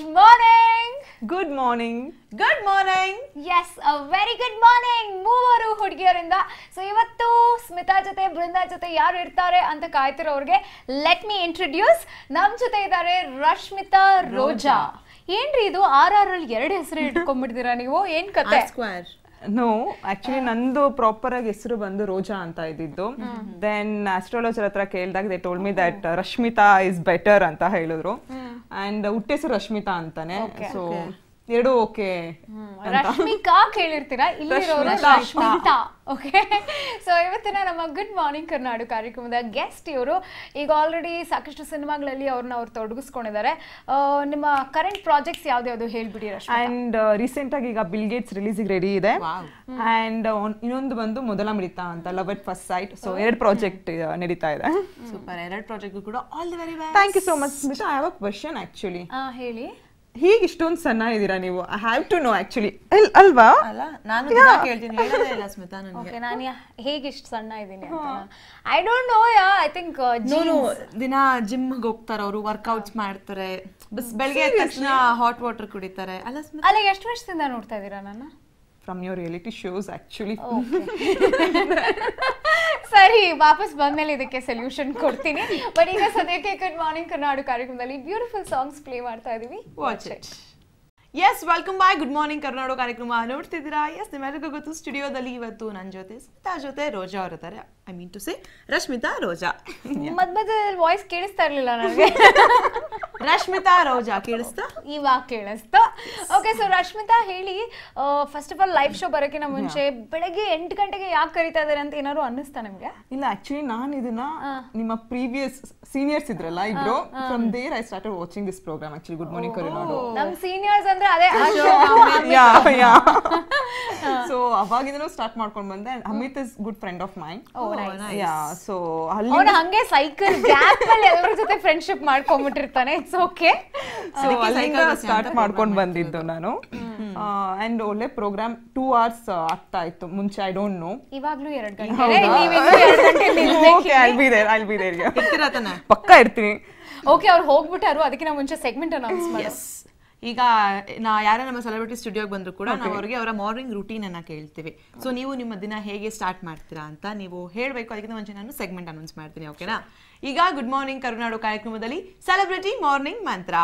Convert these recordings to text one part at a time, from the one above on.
Morning good morning good morning yes uh very good morning ಮೂವರು ಹುಡುಗಿಯರಿಂದ so ಇವತ್ತು ಸ್ಮಿತಾ ಜೊತೆ ಬೃಂದಾ ಜೊತೆ ಯಾರು ಇರ್ತಾರೆ ಅಂತ ಕಾಯ್ತಿರೋರ್ಗೆ ಲೆಟ್ ಮಿ ಇಂಟ್ರೊಡ್ಯೂಸ್ ನಮ್ ಜೊತೆ ಇದ್ದಾರೆ ರಶ್ಮಿತಾ ರೋಜಾ ಏನ್ರಿ ಇದು ಆರ್ ಆರ್ ಅಲ್ಲಿ ಎರಡು ಹೆಸರು ಇಟ್ಕೊಂಡ್ಬಿಡ್ತೀರಾ ನೀವು ಏನ್ ಕತೆ ಸ್ಕ್ವೇರ್ ನೋ ಆಕ್ಚುಲಿ ನಂದು ಪ್ರಾಪರ್ ಆಗಿ ಹೆಸರು ಬಂದು ರೋಜಾ ಅಂತ ಇದ್ದಿದ್ದು ದೆನ್ ಆಸ್ಟ್ರಾಲಜರ್ ಹತ್ರ ಕೇಳಿದಾಗ they told me that Rashmitha is better ಅಂತ ಹೇಳಿದ್ರು ಅಂಡ್ ಹುಟ್ಟೆಸರು ರಶ್ಮಿತಾ ಅಂತಾನೆ ಸೊ ಎರಡು ಓಕೆ ರಶ್ಮಿಕಾ ಕೇಳಿರ್ತೀರಾ ಇಲ್ಲಿರೋರು ರಶ್ಮಿತಾ ಓಕೆ ಸೊ ಇವತ್ತಿನ ನಮ್ಮ ಗುಡ್ ಮಾರ್ನಿಂಗ್ ಕರ್ನಾಡು ಕಾರ್ಯಕ್ರಮದ ಗೆಸ್ಟ್ ಇವರು ಈಗ ಆಲ್ರೆಡಿ ಸಾಕಷ್ಟು ಸಿನಿಮಾಗಳಲ್ಲಿ ಅವ್ರನ್ನ ಅವ್ರು ತೊಡಗಿಸ್ಕೊಂಡಿದ್ದಾರೆ ಆ, ನಿಮ್ಮ ಕರೆಂಟ್ ಪ್ರಾಜೆಕ್ಟ್ಸ್ ಯಾವ್ದ್ಯಾವ್ದು ಹೇಳ್ಬಿಡಿ ರಶ್ಮಿ ಅಂಡ್ ರೀಸೆಂಟ್ ಆಗಿ ಈಗ ಬಿಲ್ ಗೇಟ್ಸ್ ರಿಲೀಸಿಗೆ ರೆಡಿ ಇದೆ ಅಂಡ್ ಇನ್ನೊಂದು ಬಂದು ಮೊದಲ ಮಿಡಿತ ಅಂತ love at first sight so ಎರಡು ಪ್ರಾಜೆಕ್ಟ್ ನಡೀತಾ ಇದೆ ಸೂಪರ್ ಎರಡು ಪ್ರಾಜೆಕ್ಟ್ ಕೂಡ all the very thank you so much Smitha I have a question actually ಆ, ಹೇಳಿ ಹೀಗೆ ಇಷ್ಟೊಂದು ಸಣ್ಣ ಇದ್ದೀರಾ ನೀವು I have to know actually ಅಲ್ವಾ ಅಲ್ಲ ನಾನು ದಿನ ಕೇಳ್ತೀನಿ ಹೇಳೋದೇ ಇಲ್ಲ ಸ್ಮಿತಾ ನನಗೆ ಓಕೆ ನಾನು ಹೇಗೆ ಇಷ್ಟು ಸಣ್ಣ ಇದ್ದೀನಿ ಅಂತ I don't know ya I think ನೋನು ದಿನ ಜಿಮ್ ಹೋಗ್ತಾರೆ ಅವರು ವರ್ಕೌಟ್ಸ್ ಮಾಡ್ತಾರೆ ಬಸ್ ಬೆಳಗ್ಗೆ ಎದ್ದ ತಕ್ಷಣ ಹಾಟ್ ವಾಟರ್ ಕುಡಿತಾರೆ ಅಲ್ಲ ಸ್ಮಿತಾ ಅಲ್ಲ ಎಷ್ಟು ವರ್ಷದಿಂದ ನೋಡ್ತಾ ಇದ್ದೀರಾ ನನ್ನ from your reality shows actually ಸರಿ ವಾಪಸ್ ಬಂದ್ಮೇಲೆ ಇದಕ್ಕೆ ಸೊಲ್ಯೂಷನ್ ಕೊಡ್ತೀನಿ ಬಟ್ ಈಗ ಸದ್ಯಕ್ಕೆ ಗುಡ್ ಮಾರ್ನಿಂಗ್ ಕರ್ನಾಡು ಕಾರ್ಯಕ್ರಮದಲ್ಲಿ ಬ್ಯೂಟಿಫುಲ್ ಸಾಂಗ್ಸ್ ಪ್ಲೇ ಮಾಡ್ತಾ ಇದೀವಿ watch it yes welcome by good morning Karnataka ಕಾರ್ಯಕ್ರಮ ನೋಡ್ತಿದ್ದೀರಾ ಎಸ್ ನಿಮ್ಮೆಲ್ಲರಿಗೂ ಗೊತ್ತು ಸ್ಟುಡಿಯೋದಲ್ಲಿ ಇವತ್ತು ನನ್ನ ಜೊತೆ ಸ್ಮಿತಾ ಜೊತೆ ರೋಜಾ ಅವ್ರ ಇದ್ದಾರೆ I mean to say Rashmitha Roja ಮದ್ ಮಧ್ಯದಲ್ಲಿ ವಾಯ್ಸ್ ಕೇಳಿಸ್ತಾ ಇರ್ಲಿಲ್ಲ ನನಗೆ ರಶ್ಮಿತಾ ರೋಜಾ ಕೇಳಿಸ್ತಾ ಇವಾಗ ಕೇಳಿಸ್ತು ಓಕೆ ಸೊ ರಶ್ಮಿತಾ ಹೇಳಿ first of all live show ಬರೋಕ್ಕಿಂತ ಮುಂಚೆ ಬೆಳಗ್ಗೆ ಎಂಟು ಗಂಟೆಗೆ ಯಾಕೆ ಕರಿತಾ ಇದಾರೆ ಅಂತ ಏನಾದ್ರು ಅನ್ನಿಸ್ತಾ ನಿಮ್ಗೆ ಇಲ್ಲ ಆಕ್ಚುಲಿ ನಾನು ಇದನ್ನ ನಿಮ್ಮ ಪ್ರೀವಿಯಸ್ ಸೀನಿಯರ್ಸ್ ಇದ್ರಲ್ಲ ಇಬ್ರು from there I started watching this program actually good morning Karunadu ನಮ್ ಸೀನಿಯರ್ಸ್ ಅಂದ್ರೆ ಅದೇ ಆ show. ಯಾ ಯಾ ಸೊ ಅವಾಗಿಂದನೂ ಸ್ಟಾರ್ಟ್ ಮಾಡ್ಕೊಂಡು ಬಂದೆ and Amit is good friend of mine yeah so ಅಲ್ಲಿ ಅವ್ನು ಹಂಗೆ ಸೈಕಲ್ ಗ್ಯಾಪ್ ಅಲ್ಲಿ ಎಲ್ಲರ ಜೊತೆ ಫ್ರೆಂಡ್ಶಿಪ್ ಮಾಡ್ಕೊಂಡ್ಬಿಟ್ಟಿರ್ತಾನೆ ಇಟ್ಸ್ ಓಕೆ ಸೊ ಅಲ್ಲಿಂದ ಸ್ಟಾರ್ಟ್ ಮಾಡ್ಕೊಂಡು ಬಂದಿದ್ದು ನಾನು ಅಂಡ್ ಒಳ್ಳೆ ಪ್ರೋಗ್ರಾಮ್ ಟೂ ಅವರ್ಸ್ ಆಗ್ತಾ ಇತ್ತು ಮುಂಚೆ ಐ ಡೋಂಟ್ ನೋ ಇವಾಗ್ಲೂ ಎರಡ್ ಗಂಟೆ ನೀವಿನ್ನೂ ಎರಡ್ ಗಂಟೆ okay I'll be there I'll be there ಇರ್ತೀರಾ ತಾನೆ ಪಕ್ಕ ಇರ್ತೀನಿ ಓಕೆ ಅವ್ರು ಹೋಗ್ಬಿಟ್ಟಾರು ಅದಕ್ಕಿಂತ ಮುಂಚೆ ಸೆಗ್ಮೆಂಟ್ ಅನೌನ್ಸ್ ಮಾಡಿ ಎಸ್ ಈಗ ನಾ ಯಾರೇ ನಮ್ಮ ಸೆಲೆಬ್ರಿಟಿ ಸ್ಟುಡಿಯೋಗೆ ಬಂದ್ರು ಕೂಡ ನಾವು ಅವರಿಗೆ ಅವರ ಮಾರ್ನಿಂಗ್ ರೂಟೀನ್ ಅನ್ನ ಕೇಳ್ತೀವಿ ಸೊ ನೀವು ನಿಮ್ಮ ದಿನ ಹೇಗೆ ಸ್ಟಾರ್ಟ್ ಮಾಡ್ತೀರಾ ಅಂತ ನೀವು ಹೇಳಬೇಕು ಅದಕ್ಕಿಂತ ಮುಂಚೆ ನಾನು ಸೆಗ್ಮೆಂಟ್ ಅನೌನ್ಸ್ ಮಾಡ್ತೀನಿ ಓಕೆನಾ ಈಗ ಗುಡ್ ಮಾರ್ನಿಂಗ್ ಕರುನಾಡು ಕಾರ್ಯಕ್ರಮದಲ್ಲಿ ಸೆಲೆಬ್ರಿಟಿ ಮಾರ್ನಿಂಗ್ ಮಂತ್ರ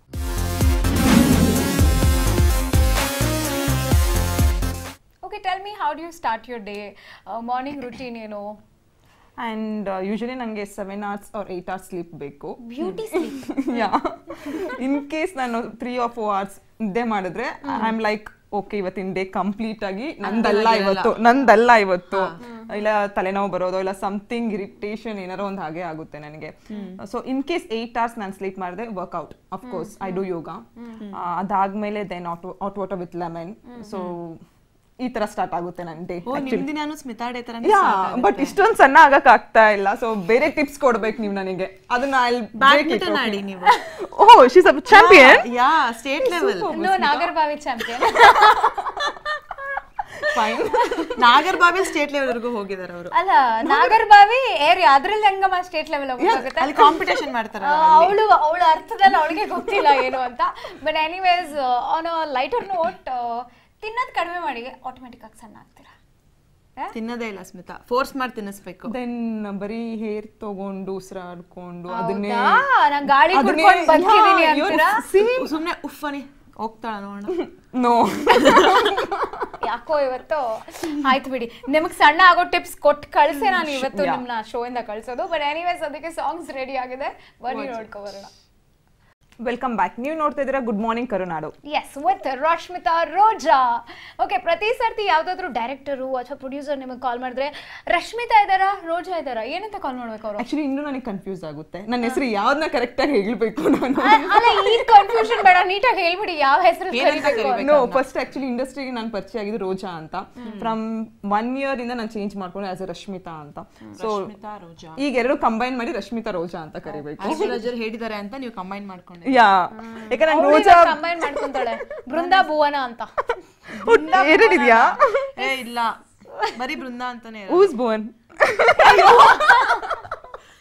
okay tell me how do you start your day morning routine ಏನು ಅಂಡ್ ಯೂಶಲಿ ನನಗೆ seven hours or eight hours sleep ಬೇಕು beauty sleep yeah in case ನಾನು ತ್ರೀ ಆರ್ ಫೋರ್ ಅವರ್ಸ್ ನಿದ್ದೆ ಮಾಡಿದ್ರೆ I am like okay ಇವತ್ತಿನ day complete ಆಗಿ ನಂದಲ್ಲ ಇವತ್ತು ನಂದಲ್ಲ ಇವತ್ತು ಇಲ್ಲ ತಲೆನೋವು ಬರೋದು ಇಲ್ಲ ಸಮಥಿಂಗ್ ಇರಿಟೇಷನ್ ಏನಾರೋ ಒಂದು ಹಾಗೆ ಆಗುತ್ತೆ ನನಗೆ so in case eight hours ನಾನು ಸ್ಲೀಪ್ ಮಾಡಿದೆ workout of course I do yoga ಅದಾದ್ಮೇಲೆ then hot hot water with lemon so ಈ ತರ ಸ್ಟಾರ್ಟ್ ಆಗುತ್ತೆ ನನ್ನ ಡೇ ಓ ನಿಮ್ ದಿನಾನು ಸ್ಮಿತಾ ಡೇ ತರ ಯಾ ಬಟ್ ಇಷ್ಟೊಂದು ಸಣ್ಣ ಆಗಕ್ ಆಗ್ತಾ ಇಲ್ಲ ಸೊ ಬೇರೆ ಟಿಪ್ಸ್ ಕೊಡ್ಬೇಕು ನೀವು ನನಗೆ ಅದನ್ನ ಬ್ಯಾಡ್ಮಿಂಟನ್ ಆಡಿ ನೀವು oh she's a champion yeah state level ಇನ್ನು ನಾಗರಬಾವಿ ಚಾಂಪಿಯನ್ ಫೈನ್ ನಾಗರ್ಬಾವಿಲ್ ಸ್ಟೇಟ್ ಲೆವೆಲ್ ವರೆಗೂ ಹೋಗಿದ್ದಾರೆ ಅವರು ಅಲ್ಲ ನಾಗರಬಾವಿ ಏರಿಯಾ ಅದ್ರಲ್ಲಿ ಹೆಂಗಮ್ಮ ಸ್ಟೇಟ್ ಲೆವೆಲ್ ಹೋಗುತ್ತೆ ಅಲ್ಲಿ ಕಾಂಪಿಟೇಷನ್ ಮಾಡ್ತಾರೆ ಅವಳು ಅವಳ ಅರ್ಥದಲ್ಲಿ ಅವಳಿಗೆ ಗೊತ್ತಿಲ್ಲ ಏನು ಅಂತ but anyways on lighter note ತಿನ್ನೋದು ಕಡಿಮೆ ಮಾಡಿ ಆಟೋಮೆಟಿಕ್ ಆಗಿ ಸಣ್ಣ ಆಗ್ತೀರಾ ತಿನ್ನೋದೇ ಇಲ್ಲ ಸ್ಮಿತಾ ಫೋರ್ಸ್ ಮಾಡಿ ತಿನ್ನಿಸ್ಬೇಕು ದೆನ್ ಬರೀ ಹೇರ್ ತಗೊಂಡು ಉಸಿರಾಡ್ಕೊಂಡು ಅದನ್ನೇ ಹೌದಾ? ನಾನ್ ಗಾಡಿ ಅದನ್ನೇ- ಕುಡ್ಕೊಂಡ್ ಬದುಕಿದೀನಿ Yeah, you're ಅಂತೀರಾ? see- ಸುಮ್ನೆ ಉಫ್ಫನಿ ಹೋಗ್ತಾಳ ನೋಡೋಣ No. ಯಾಕೋ ಇವತ್ತು ಆಯ್ತು ಬಿಡಿ ನಿಮಗೆ ಸಣ್ಣ ಆಗೋ ಟಿಪ್ಸ್ ಕೊಟ್ಟು ಕಳ್ಸೆ ನಾನು ಇವತ್ತು ನಿಮ್ನ ಶೋ ಇಂದ ಕಳ್ಸೋದು ಬಟ್ ಎನಿವೇಸ್ ಅದಕ್ಕೆ ಸಾಂಗ್ಸ್ ರೆಡಿ ಆಗಿದೆ ಬನ್ನಿ ನೋಡ್ಕೊ ಬರೋಣ ವೆಲ್ಕಮ್ ಬ್ಯಾಕ್ ನೀವು ನೋಡ್ತಾ ಇದ್ದೀರಾ good morning Karunadu yes with Rashmitha Roja okay ಪ್ರತಿ ಸರ್ತಿ ಯಾವ್ದಾದ್ರು ಡೈರೆಕ್ಟರು ಅಥವಾ ಪ್ರೊಡ್ಯೂಸರ್ ನಿಮಗೆ ಕಾಲ್ ಮಾಡಿದ್ರೆ ರಶ್ಮಿತಾ ಇದ್ದಾರಾ ರೋಜಾ ಇದ್ದಾರಾ ಏನಂತ ಕಾಲ್ ಮಾಡ್ಬೇಕು ಅವರು ಆಕ್ಚುಲಿ ಇನ್ನೂ ನನಗೆ ಕನ್ಫ್ಯೂಸ್ ಆಗುತ್ತೆ ನನ್ನ ಹೆಸರು ಯಾವ್ದನ್ನ ಕರೆಕ್ಟ್ ಆಗಿ ಹೇಳ್ಬೇಕು ನಾನು ಅಲ್ಲ ಈ ಕನ್ಫ್ಯೂಷನ್ ಬೇಡ ನೀಟಾಗಿ ಹೇಳ್ಬಿಡಿ ಯಾವ ಹೆಸರು ಕರಿಬೇಕು ಅಂತ. ನೋ ಫಸ್ಟ್ ಆಕ್ಚುಲಿ ಇಂಡಸ್ಟ್ರಿಗೆ ನಾನು ಪರಿಚಯ ಆಗಿದ್ದು ರೋಜಾ ಅಂತ ಫ್ರಮ್ ಒನ್ ಇಯರ್ ಇಂದ ನಾನು ಚೇಂಜ್ ಮಾಡ್ಕೊಂಡು ಆಸ್ ಎ ರಶ್ಮಿತಾ ಅಂತ ಸೊ ಸ್ಮಿತಾ ರೋಜಾ ಈಗ ಎರಡು ಕಂಬೈನ್ ಮಾಡಿ ರಶ್ಮಿತಾ ರೋಜಾ ಅಂತ ಕರಿಬೇಕು ಆಸ್ಟ್ರಾಲಜರ್ ಹೇಳಿದ್ದಾರೆ ಅಂತ ನೀವು ಕಂಬೈನ್ ಮಾಡ್ಕೊಂಡು ಯಾ ಯಾಕಂದ್ರೆ ನಂಗೆ ಅವ್ಳು ರೋಜಾ ಇವಾಗ combine ಮಾಡ್ಕೊಂತಾಳೆ ಬೃಂದಾ ಭುವನ ಅಂತ ಎರಡಿದ್ಯಾ ಏ ಇಲ್ಲ ಬರೀ ಬೃಂದ ಅಂತಾನೆ ಇರೋದು. ಊಸ್ ಬೋನ್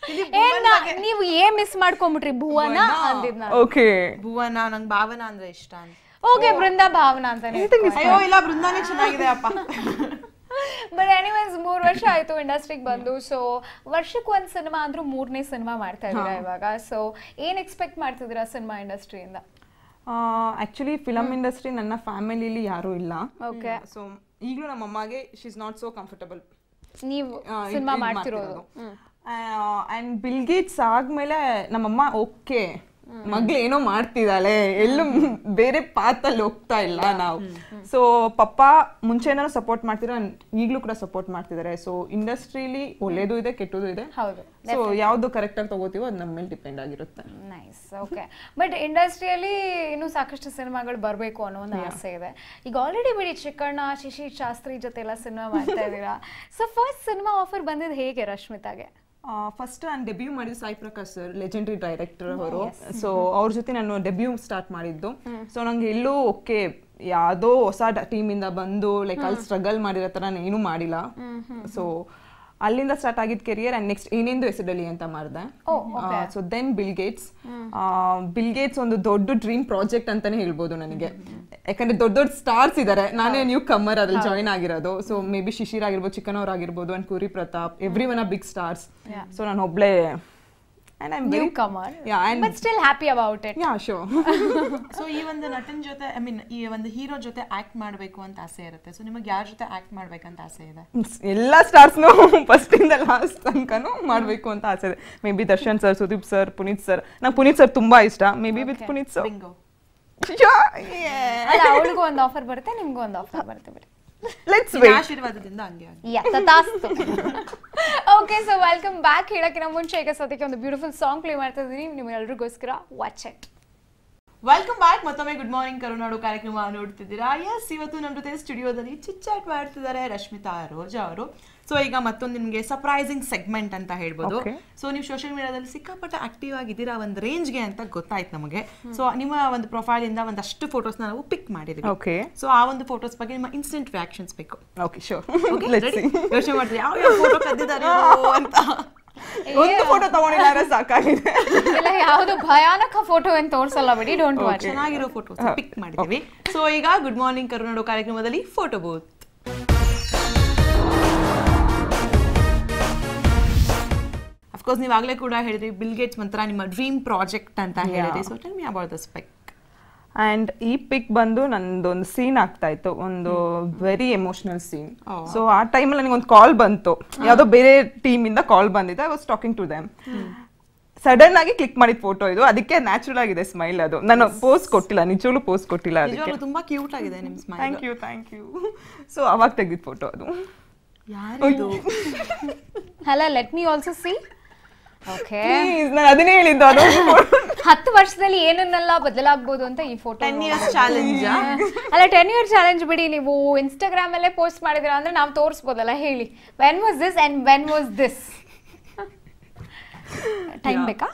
ಏನ್ ನೀವು ಏನ್ ಮಿಸ್ ಮಾಡ್ಕೊಂಬಿಟ್ರಿ ಭುವನ ಅಂದಿದ್ ನಾನು ಓಕೆ ಭುವನ ನಂಗೆ ಭಾವನ ಅಂದ್ರೆ ಇಷ್ಟ ಅಂತ ಓಕೆ ಬೃಂದ ಭಾವನಾ ಅಂತಾನೆ ಅಯ್ಯೋ ಇಲ್ಲ ಬೃಂದಾನೇ ಚೆನ್ನಾಗಿದೆ ಅಪ್ಪ ಬಟ್ ಎನಿವೇಸ್ ಮೂರ್ ವರ್ಷ ಆಯ್ತು ಇಂಡಸ್ಟ್ರಿಗೆ ಬಂದು ಸೊ ವರ್ಷಕ್ಕೆ ಒಂದ್ ಸಿನಿಮಾ ಅಂದ್ರೂ ಮೂರನೇ ಸಿನಿಮಾ ಮಾಡ್ತಾ ಇದೀರಾ ಇವಾಗ ಸೊ ಏನ್ ಎಕ್ಸ್ಪೆಕ್ಟ್ ಮಾಡ್ತಿದ್ದೀರಾ ಸಿನಿಮಾ ಇಂಡಸ್ಟ್ರಿಯಿಂದ ಆಕ್ಚುಲಿ ಫಿಲಮ್ ಇಂಡಸ್ಟ್ರಿ ನನ್ನ ಫ್ಯಾಮಿಲಿಲಿ ಯಾರೂ ಇಲ್ಲ ಓಕೆ ಸೊ ಈಗಲೂ ನಮ್ಮ ಅಮ್ಮಗೆ she is not so comfortable ನೀವು ಸಿನಿಮಾ ಮಾಡ್ತಿರೋದು ಅಂಡ್ ಬಿಲ್ಗೇಟ್ಸ್ ಆದ್ಮೇಲೆ ನಮ್ಮಮ್ಮ ಓಕೆ ಮಗ್ಳು ಏನೋ ಮಾಡ್ತಿದ್ದಾಳೆ ಎಲ್ಲೂ ಬೇರೆ ಪಾತಲ್ಲಿ ಹೋಗ್ತಾ ಇಲ್ಲ ನಾವು ಸೊ ಪಪ್ಪ ಮುಂಚೆನೂ ಸಪೋರ್ಟ್ ಮಾಡ್ತಿರೋ ಈಗಲೂ ಕೂಡ ಸಪೋರ್ಟ್ ಮಾಡ್ತಿದ್ದಾರೆ ಸೊ ಇಂಡಸ್ಟ್ರಿಲಿ ಒಳ್ಳೇದು ಇದೆ ಕೆಟ್ಟದು ಇದೆ ಹೌದು ಸೊ ಯಾವ್ದು ಕರೆಕ್ಟ್ ಆಗಿ ತಗೋತೀವೋ ಅದು ನಮ್ಮ ಮೇಲೆ ಡಿಪೆಂಡ್ ಆಗಿರುತ್ತೆ ನೈಸ್ ಓಕೆ ಬಟ್ ಇಂಡಸ್ಟ್ರಿಯಲ್ಲಿ ಇನ್ನೂ ಸಾಕಷ್ಟು ಸಿನಿಮಾಗಳು ಬರಬೇಕು ಅನ್ನೋ ಒಂದು ಆಸೆ ಇದೆ ಈಗ ಆಲ್ರೆಡಿ ಬಿಡಿ ಚಿಕ್ಕಣ್ಣ ಶಿಶಿರ್ ಶಾಸ್ತ್ರಿ ಜೊತೆ ಎಲ್ಲ ಸಿನಿಮಾ ಮಾಡ್ತಾ ಇದ್ದೀರಾ ಸೊ ಫಸ್ಟ್ ಸಿನಿಮಾ ಆಫರ್ ಬಂದಿದ್ದು ಹೇಗೆ ರಶ್ಮಿತಾಗೆ ಫಸ್ಟ್ ನಾನು ಡೆಬ್ಯೂ ಮಾಡಿದ್ದು Sai Prakash sir legendary director ಅವರು ಸೊ ಅವ್ರ ಜೊತೆ ನಾನು ಡೆಬ್ಯೂ ಸ್ಟಾರ್ಟ್ ಮಾಡಿದ್ದು ಸೊ ನಂಗೆ ಎಲ್ಲೂ ಓಕೆ ಯಾವುದೋ ಹೊಸ ಟೀಮಿಂದ ಬಂದು ಲೈಕ್ ಅಲ್ಲಿ ಸ್ಟ್ರಗಲ್ ಮಾಡಿರೋ ಥರ ನಾನು ಏನೂ ಮಾಡಿಲ್ಲ ಸೊ ಅಲ್ಲಿಂದ ಸ್ಟಾರ್ಟ್ ಆಗಿದ್ದ ಕೆರಿಯರ್ ಅಂಡ್ ನೆಕ್ಸ್ಟ್ ಏನೇಂದು ಹೆಸರಲ್ಲಿ ಅಂತ ಮಾಡಿದೆ so then Bill Gates Bill Gates ಒಂದು ದೊಡ್ಡ ಡ್ರೀಮ್ ಪ್ರಾಜೆಕ್ಟ್ ಅಂತಾನೆ ಹೇಳ್ಬೋದು ನನಗೆ ಯಾಕಂದ್ರೆ ದೊಡ್ಡ ದೊಡ್ಡ ಸ್ಟಾರ್ಸ್ ಇದಾರೆ ನಾನೇ ನ್ಯೂ ಕಮ್ಮರ್ ಅದ್ರಲ್ಲಿ ಜಾಯ್ನ್ ಆಗಿರೋದು ಸೊ ಮೇ ಬಿ ಶಿಶಿರ್ ಆಗಿರ್ಬೋದು ಚಿಕನ್ ಅವ್ರ ಆಗಿರ್ಬೋದು and Kuri Prathap everyone a big stars so ನಾನು ಒಬ್ಳೆ and I newcomer yeah and but still happy about it yeah show so ಈ ಒಂದು ನಟನ್ ಜೊತೆ ಐ ಮೀನ್ ಈ ಒಂದು ಹೀರೋ ಜೊತೆ ಆಕ್ಟ್ ಮಾಡಬೇಕು ಅಂತ ಆಸೆ ಇರುತ್ತೆ ಸೊ ನಿಮಗೆ ಯಾರ ಜೊತೆ ಆಕ್ಟ್ ಮಾಡ್ಬೇಕಂತ ಆಸೆ ಇದೆ ಎಲ್ಲ ಸ್ಟಾರ್ಸ್ನು ಫಸ್ಟ್ ಇಂದ ಲಾಸ್ಟ್ ತನಕನೂ ಮಾಡಬೇಕು ಅಂತ ಆಸೆ ಇದೆ may be Darshan sir Sudeep sir Puneeth sir ನಂಗೆ ಪುನೀತ್ ಸರ್ ತುಂಬಾ ಇಷ್ಟ may be with Puneeth sir ಬಿಂಗೋ ಅಲ್ಲ ಅವಳಿಗೂ ಒಂದು ಆಫರ್ ಬರುತ್ತೆ ನಿಮ್ಗೂ ಒಂದು ಆಫರ್ ಬರುತ್ತೆ ಬಿಡಿ ಲೆಟ್ಸ್ ವೇಟ್ ಆಶೀರ್ವಾದದಿಂದ ಹಂಗೆ ಆಗಿ ಯಾ ತಥಾಸ್ತು ಓಕೆ ಸೊ ವೆಲ್ಕಮ್ ಬ್ಯಾಕ್ ಹೇಳಕ್ಕಿಂತ ಮುಂಚೆ ಈಗ ಸದ್ಯಕ್ಕೆ ಒಂದು ಬ್ಯೂಟಿಫುಲ್ ಸಾಂಗ್ ಪ್ಲೇ ಮಾಡ್ತಾ ಇದ್ದೀನಿ ನಿಮ್ಗೆಲ್ರಿಗೋಸ್ಕರ ವಾಚ್ ಇಟ್ ವೆಲ್ಕಮ್ ಬ್ಯಾಕ್ ಮತ್ತೊಮ್ಮೆ ಗುಡ್ ಮಾರ್ನಿಂಗ್ ಕರುನಾಡು ಕಾರ್ಯಕ್ರಮ ನೋಡ್ತಿದ್ದೀರಾ ಎಸ್ ಇವತ್ತು ನಮ್ಮ ಜೊತೆ ಸ್ಟುಡಿಯೋದಲ್ಲಿ ಚಿಚ್ಚಾಟ್ ಮಾಡ್ತಿದ್ದಾರೆ ರಶ್ಮಿತಾ ರೋಜಾ ಅವರು ಸೊ ಈಗ ಮತ್ತೊಂದು ನಿಮಗೆ ಸರ್ಪ್ರೈಸಿಂಗ್ ಸೆಗ್ಮೆಂಟ್ ಅಂತ ಹೇಳ್ಬೋದು Okay. ಸೊ ನೀವು ಸೋಷಿಯಲ್ ಮೀಡಿಯಾದಲ್ಲಿ ಸಿಕ್ಕಾಪಟ್ಟೆ ಆಕ್ಟಿವ್ ಆಗಿದ್ದೀರಾ ಒಂದು ರೇಂಜ್ಗೆ ಅಂತ ಗೊತ್ತಾಯ್ತು ನಮಗೆ ಸೊ ನಿಮ್ಮ ಒಂದು ಪ್ರೊಫೈಲ್ ಇಂದ ಒಂದಷ್ಟು ಫೋಟೋಸ್ನ ನಾವು ಪಿಕ್ ಮಾಡಿದ್ವಿ ಓಕೆ ಸೊ ಆ ಒಂದು ಫೋಟೋಸ್ ಬಗ್ಗೆ ನಿಮ್ಮ ಇನ್ಸ್ಟೆಂಟ್ ರಿಯಾಕ್ಷನ್ಸ್ ಬೇಕು ಓಕೆ ಶೋರ್ ಲೆಟ್ಸ್ ಸಿ ಯೋಚನೆ ಮಾಡ್ತೀವಿ ಯಾವ ಯಾವ ಫೋಟೋ ಕದ್ದಿದ್ದಾರೆ ಇವ್ರು ಅಂತ ಒಂದು ಫೋಟೋ ತಗೊಂಡಿದ್ದಾರೆ ಸಾಕಾಗಿದೆ ಇಲ್ಲ ಯಾವುದು ಭಯಾನಕ ಫೋಟೋ ಏನು ತೋರಿಸಲ್ಲ ಬಿಡಿ ಡೋಂಟ್ ವಾಚ್ ಚೆನ್ನಾಗಿರೋ ಫೋಟೋಸ್ ಪಿಕ್ ಮಾಡಿದ್ದೀವಿ ಸೊ ಈಗ ಗುಡ್ ಮಾರ್ನಿಂಗ್ ಕರುನಾಡು ಕಾರ್ಯಕ್ರಮದಲ್ಲಿ ಫೋಟೋ ಬೂತ್ ಅಫ್ಕೋರ್ಸ್ ನೀವು ಆಗ್ಲೇ ಕೂಡ ಹೇಳಿದ್ರಿ ಬಿಲ್ ಗೇಟ್ಸ್ ಒಂಥರ ನಿಮ್ಮ ಡ್ರೀಮ್ ಪ್ರಾಜೆಕ್ಟ್ ಅಂತ ಹೇಳಿದ್ರಿ so tell me about this pic and ಈ ಪಿಕ್ ಬಂದು ನಂದೊಂದು ಸೀನ್ ಆಗ್ತಾ ಇತ್ತು ಒಂದು ವೆರಿ ಎಮೋಷನಲ್ ಸೀನ್ ಸೊ ಆ ಟೈಮಲ್ಲಿ ನನಗೆ ಒಂದು ಕಾಲ್ ಬಂತು ಯಾವುದೋ ಬೇರೆ ಟೀಮ್ ಇಂದ ಕಾಲ್ ಬಂದಿದೆ I was talking to them sudden ಆಗಿ ಕ್ಲಿಕ್ ಮಾಡಿದ ಫೋಟೋ ಇದು ಅದಕ್ಕೆ ನ್ಯಾಚುರಲ್ ಆಗಿದೆ ಸ್ಮೈಲ್ ಅದು ನಾನು ಪೋಸ್ಟ್ ಕೊಟ್ಟಿಲ್ಲ ನಿಜವಾಗ್ಲೂ ಪೋಸ್ಟ್ ಕೊಟ್ಟಿಲ್ಲ ಅದಕ್ಕೆ ನಿಜವಾಗ್ಲೂ ತುಂಬಾ ಕ್ಯೂಟ್ ಆಗಿದೆ ನಿಮ್ಮ smile thank you thank you so ಅವಾಗ ತೆಗ್ದಿದ್ ಫೋಟೋ ಅದು ಯಾರಿದು ಅಲ್ಲ let me also see okay Please, ನಾನು ಅದನ್ನೇ ಹೇಳಿದ್ದು ಅದು ಹತ್ತು ವರ್ಷದಲ್ಲಿ ಏನನ್ನೆಲ್ಲ ಬದಲಾಗ್ಬೋದು ಅಂತ ಈ ಫೋಟೋ ಟೆನ್ ಇಯರ್ಸ್ ಚಾಲೆಂಜ್ ಅಲ್ಲ ಟೆನ್ ಇಯರ್ ಚಾಲೆಂಜ್ ಬಿಡಿ ನೀವು ಇನ್ಸ್ಟಾಗ್ರಾಮ್ ಅಲ್ಲೇ ಪೋಸ್ಟ್ ಮಾಡಿದಿರಾ ಅಂದ್ರೆ ನಾವು ತೋರಿಸ್ಬೋದಲ್ಲ ಹೇಳಿ when was this and when was this time ಬೇಕಾ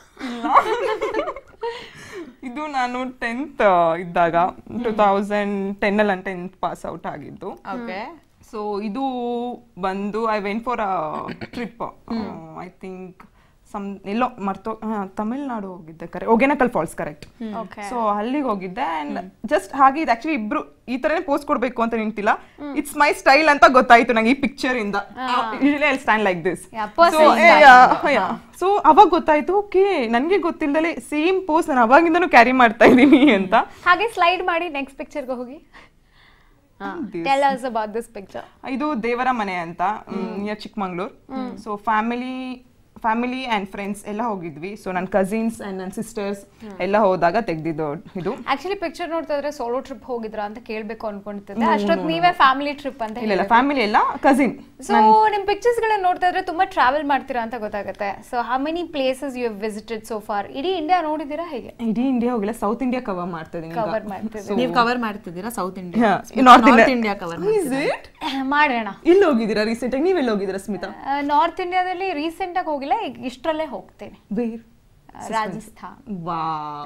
ಇದು ನಾನು ಟೆಂತ್ ಇದ್ದಾಗ ಟೂ ತೌಸಂಡ್ ಟೆನ್ನಲ್ಲಿ ನಾನು ಟೆಂತ್ ಪಾಸ್ ಔಟ್ ಆಗಿದ್ದು ಓಕೆ ಸೊ ಇದು ಬಂದು I went for a trip I think some ಎಲ್ಲೋ ಮರ್ತೋ ಹಾ, ತಮಿಳ್ನಾಡು ಹೋಗಿದ್ದೆ correct Hogenakkal falls correct okay so ಅಲ್ಲಿಗೆ ಹೋಗಿದ್ದೆ ಅಂಡ್ ಜಸ್ಟ್ ಹಾಗೆ ಇದು ಆಕ್ಚುಲಿ ಇಬ್ರು ಈ ತರನೇ ಪೋಸ್ಟ್ ಕೊಡ್ಬೇಕು ಅಂತ ನಿಂತಿಲ್ಲ ಇಟ್ಸ್ ಮೈ ಸ್ಟೈಲ್ ಅಂತ ಗೊತ್ತಾಯ್ತು ನಂಗೆ ಈ ಪಿಕ್ಚರ್ ಇಂದ usually I stand like this Yeah, personal style. So ಅವಾಗ ಗೊತ್ತಾಯ್ತು ಓಕೆ ನನ್ಗೆ ಗೊತ್ತಿಲ್ಲದಲೆ ಸೇಮ್ ಪೋಸ್ಟ್ ನಾನು ಅವಾಗಿಂದನೂ ಕ್ಯಾರಿ ಮಾಡ್ತಾ ಇದ್ದೀನಿ ಅಂತ ಹಾಗೆ ಸ್ಲೈಡ್ ಮಾಡಿ ನೆಕ್ಸ್ಟ್ ಪಿಕ್ಚರ್ಗೆ ಹೋಗಿ tell us about this picture ಇದು ದೇವರ ಮನೆ ಅಂತ near Chikmagalur so family family and friends ಎಲ್ಲ ಹೋಗಿದ್ವಿ ಸೊ ನನ್ನ ಕಸಿನ್ಸ್ ಆ್ಯಂಡ್ ನನ್ನ ಸಿಸ್ಟರ್ಸ್ ಎಲ್ಲ ಹೋದಾಗ ತೆಗ್ದಿದ್ದು ಇದು ಆಕ್ಚುಲಿ ಪಿಕ್ಚರ್ ನೋಡ್ತಾ ಇದ್ರೆ ಸೋಲೋ ಟ್ರಿಪ್ ಹೋಗಿದ್ರಾ ಅಂತ ಕೇಳ್ಬೇಕು ಅನ್ಕೊಂತಿದ್ದೆ ಅಷ್ಟೊತ್ತು ನೀವೇ ಫ್ಯಾಮಿಲಿ ಟ್ರಿಪ್ ಅಂತ ಇಲ್ಲ ಇಲ್ಲ ಫ್ಯಾಮಿಲಿ ಎಲ್ಲ ಕಸಿನ್ ಸೊ ನಿಮ್ ಪಿಕ್ಚರ್ಸ್ ಗಳನ್ನ ನೋಡ್ತಾ ಇದ್ರೆ ತುಂಬಾ ಟ್ರಾವೆಲ್ ಮಾಡ್ತೀರಾ ಅಂತ ಗೊತ್ತಾಗುತ್ತೆ so how many places you visited so far ಇಡೀ ಇಂಡಿಯಾ ನೋಡಿದೀರಾ ಹೇಗೆ ಇಡೀ ಇಂಡಿಯಾ ಹೋಗಿಲ್ಲ ಸೌತ್ ಇಂಡಿಯಾ ಕವರ್ ಮಾಡ್ತಾ ಇದೀನಿ ಈಗ. ಕವರ್ ಮಾಡ್ತಿದ್ದೀರಾ ನೀವು ಕವರ್ ಮಾಡ್ತಿದ್ದೀರಾ south India Yeah, North India. India cover Is it? ಮಾಡೋಣ ಎಲ್ಲಿ ಹೋಗಿದ್ದೀರಾ ರೀಸೆಂಟ್ ಆಗಿ ನೀವೆಲ್ಲ ಹೋಗಿದ್ದೀರಾ ಸ್ಮಿತಾ ನಾರ್ತ್ ಇಂಡಿಯಾದಲ್ಲಿ ರೀಸೆಂಟ್ ಆಗಿ ಹೋಗಿಲ್ಲ ಈಗ ಇಷ್ಟರಲ್ಲೇ ಹೋಗ್ತೇನೆ ಬೇರ್ ರಾಜಸ್ಥಾನ್ ವಾ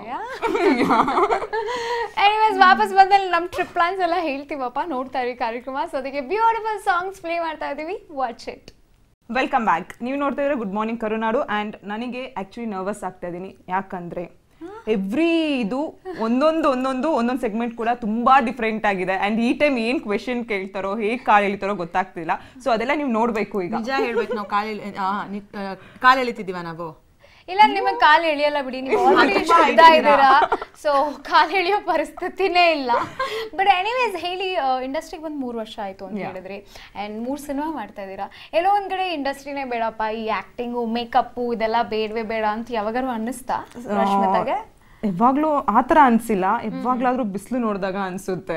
ಎನಿವೇಸ್ ವಾಪಸ್ ಬಂದಲ್ಲಿ ನಮ್ಮ ಟ್ರಿಪ್ ಪ್ಲಾನ್ಸ್ ಎಲ್ಲ ಹೇಳ್ತೀವಪ್ಪ ನೋಡ್ತಾ ಇರಿ ಕಾರ್ಯಕ್ರಮ ಸೊ ಅದಕ್ಕೆ ಬ್ಯೂಟಿಫುಲ್ ಸಾಂಗ್ಸ್ ಪ್ಲೇ ಮಾಡ್ತಾ ಇದೀವಿ ವಾಚ್ ಇಟ್ ವೆಲ್ಕಮ್ ಬ್ಯಾಕ್ ನೀವು ನೋಡ್ತಾ ಇದ್ರೆ ಗುಡ್ ಮಾರ್ನಿಂಗ್ ಕರುನಾಡು ಆ್ಯಂಡ್ ನನಗೆ ಆ್ಯಕ್ಚುಲಿ ನರ್ವಸ್ ಆಗ್ತಾ ಇದ್ದೀನಿ ಯಾಕಂದ್ರೆ ಎವ್ರಿ ಇದು ಒಂದೊಂದು ಒಂದೊಂದು ಒಂದೊಂದು ಸೆಗ್ಮೆಂಟ್ ಕೂಡ ತುಂಬಾ ಡಿಫ್ರೆಂಟ್ ಆಗಿದೆ ಆ್ಯಂಡ್ ಈ ಟೈಮ್ ಏನು ಕ್ವೆಶನ್ ಕೇಳ್ತಾರೋ ಹೇಗೆ ಕಾಲ್ ಎಳಿತಾರೋ ಗೊತ್ತಾಗ್ತಿಲ್ಲ ಸೊ ಅದೆಲ್ಲ ನೀವು ನೋಡಬೇಕು ಈಗ ನಿಜ ಹೇಳ್ಬೇಕು ನಾವು ಕಾಲ ಕಾಲ ಎಳಿತಿದೀವ ನಾವು ಇಲ್ಲ ನಿಮಗೆ ಕಾಲು ಎಳಿಯಲ್ಲ ಬಿಡಿ ನೀವು ಆಲ್ರೆಡಿ ಶುದ್ಧ ಇದ್ದೀರಾ ಸೊ ಕಾಲು ಎಳಿಯೋ ಪರಿಸ್ಥಿತಿನೇ ಇಲ್ಲ ಬಟ್ ಎನಿವೇಸ್ ಹೇಳಿ ಇಂಡಸ್ಟ್ರಿಗೆ ಬಂದು ಮೂರು ವರ್ಷ ಆಯ್ತು ಅಂತ ಹೇಳಿದ್ರಿ ಅಂಡ್ ಮೂರು ಸಿನಿಮಾ ಮಾಡ್ತಾ ಇದ್ದೀರಾ ಎಲ್ಲೋ ಒಂದ್ ಕಡೆ ಇಂಡಸ್ಟ್ರಿನೇ ಬೇಡಪ್ಪ ಈ ಆಕ್ಟಿಂಗು ಮೇಕಪ್ಪು ಇದೆಲ್ಲ ಬೇಡವೇ ಬೇಡ ಅಂತ ಯಾವಾಗಾರು ಅನ್ನಿಸ್ತಾ ರಶ್ಮಿತಾಗೆ ಯಾವಾಗ್ಲೂ ಆ ಥರ ಅನ್ಸಿಲ್ಲ ಯಾವಾಗ್ಲಾದ್ರೂ ಬಿಸಿಲು ನೋಡಿದಾಗ ಅನ್ಸುತ್ತೆ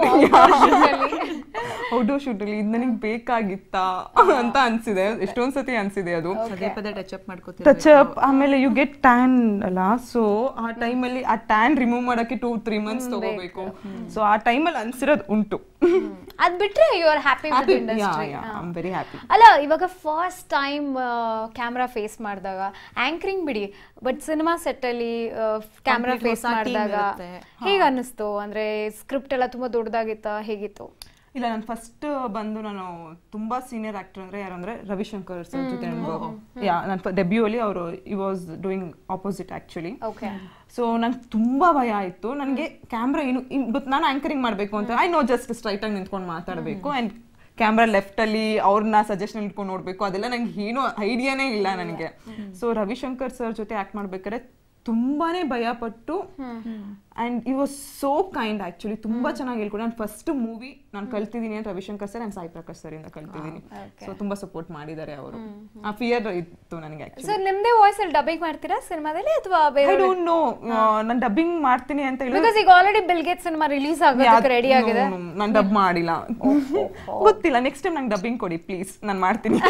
ಔಟ್ಡೋರ್ ಶೂಟಲ್ಲಿ ಇದು ನನಗೆ ಬೇಕಾಗಿತ್ತಾ ಅಂತ ಅನ್ಸಿದೆ ಎಷ್ಟೊಂದ್ ಸತಿ ಅನ್ಸಿದೆ ಅದು ಪದೇ ಪದೇ ಟಚ್ ಅಪ್ ಮಾಡ್ಕೋತೀವಿ ಟಚ್ ಅಪ್ ಆಮೇಲೆ ಯು ಗೆಟ್ ಟ್ಯಾನ್ ಅಲ್ಲ ಸೊ ಆ ಟೈಮಲ್ಲಿ ಆ ಟ್ಯಾನ್ ರಿಮೂವ್ ಮಾಡಕ್ಕೆ ಟೂ ತ್ರೀ ಮಂತ್ಸ್ ತಗೋಬೇಕು ಸೊ ಆ ಟೈಮಲ್ಲಿ ಅನ್ಸಿರೋದು ಉಂಟು ಅದ್ ಬಿಟ್ರೆ you are happy with industry I'm very happy ಅಲ್ಲ ಇವಾಗ ಫಸ್ಟ್ ಟೈಮ್ ಕ್ಯಾಮ್ರಾ ಫೇಸ್ ಮಾಡಿದಾಗ ಆಂಕರಿಂಗ್ ಬಿಡಿ ಬಟ್ ಸಿನಿಮಾ ಸೆಟ್ ಅಲ್ಲಿ ಕ್ಯಾಮ್ರಾ Complete ಫೇಸ್ ಹೊಸ team ಮಾಡಿದಾಗ ಇರುತ್ತೆ. ಹೇಗೆ ಅನ್ನಿಸ್ತು ಅಂದ್ರೆ ಸ್ಕ್ರಿಪ್ಟ್ ಎಲ್ಲ ತುಂಬಾ ದೊಡ್ಡದಾಗಿತ್ತ ಹೇಗಿತ್ತು ಇಲ್ಲ ನಾನು ಫಸ್ಟ್ ಬಂದು ನಾನು ತುಂಬಾ ಸೀನಿಯರ್ ಆಕ್ಟರ್ ಅಂದ್ರೆ ಯಾರಂದ್ರೆ ರವಿಶಂಕರ್ ಸರ್ ಜೊತೆ ನನಗೆ ಯಾ ನನ್ನ ಡೆಬ್ಯೂ ಅಲ್ಲಿ ಅವರು he was doing opposite actually okay so ನಂಗೆ ತುಂಬಾ ಭಯ ಆಯ್ತು ನನಗೆ ಕ್ಯಾಮ್ರಾ ಏನು ಇವತ್ತು ನಾನು ಆಂಕರಿಂಗ್ ಮಾಡಬೇಕು ಅಂತ ಐ ನೋ ಜಸ್ಟ್ ಸ್ಟ್ರೈಟ್ ಆಗಿ ನಿಂತ್ಕೊಂಡು ಮಾತಾಡಬೇಕು ಆ್ಯಂಡ್ ಕ್ಯಾಮ್ರಾ ಲೆಫ್ಟ್ ಅಲ್ಲಿ ಅವ್ರನ್ನ ಸಜೆಷನ್ ಇಟ್ಕೊಂಡು ನೋಡ್ಬೇಕು ಅದೆಲ್ಲ ನಂಗೆ ಏನೂ ಐಡಿಯಾನೇ ಇಲ್ಲ ನನಗೆ ಸೊ ರವಿಶಂಕರ್ ಸರ್ ಜೊತೆ ಆಕ್ಟ್ ಮಾಡ್ಬೇಕಾದ್ರೆ ತುಂಬಾನೇ ಭಯ ಪಟ್ಟು and he was so kind actually ತುಂಬಾ ಚೆನ್ನಾಗಿ ಹೇಳ್ಕೊಡಿ ನಾನು ಫಸ್ಟ್ ಮೂವಿ ನಾನು ಕಲ್ತಿದ್ದೀನಿ ಅಂತ Ravishankar sir and Sai Prakash sir ಇಂದ ಕಲ್ತಿದ್ದೀನಿ ಸೊ ತುಂಬಾ ಸಪೋರ್ಟ್ ಮಾಡಿದ್ದಾರೆ ಅವರು ಆ ಫಿಯರ್ ಇತ್ತು ನನಗೆ ಆಕ್ಚುಲಿ ಸೊ ನಿಮ್ದೇ ವಾಯ್ಸ್ ಅಲ್ಲಿ ಡಬ್ಬಿಂಗ್ ಮಾಡ್ತೀರಾ ಸಿನಿಮಾದಲ್ಲಿ ಅಥವಾ ಐ ಬೇರೆ ಡೋಂಟ್ ನೋ ನಾನು ಡಬ್ಬಿಂಗ್ ಮಾಡ್ತೀನಿ ಅಂತ ಹೇಳಿ ಬಿಕಾಸ್ ಈಗ ಆಲ್ರೆಡಿ ಬಿಲ್ಗೇಟ್ ಸಿನಿಮಾ ರಿಲೀಸ್ ಆಗೋದಕ್ಕೆ ರೆಡಿ ಆಗಿದೆ ನಾನು ಡಬ್ ಮಾಡಿಲ್ಲ ಗೊತ್ತಿಲ್ಲ ನೆಕ್ಸ್ಟ್ ಟೈಮ್ ನಂಗೆ ಡಬ್ಬಿಂಗ್ ಕೊಡಿ ಪ್ಲೀಸ್ ನಾನು ಮಾಡ್ತೀನಿ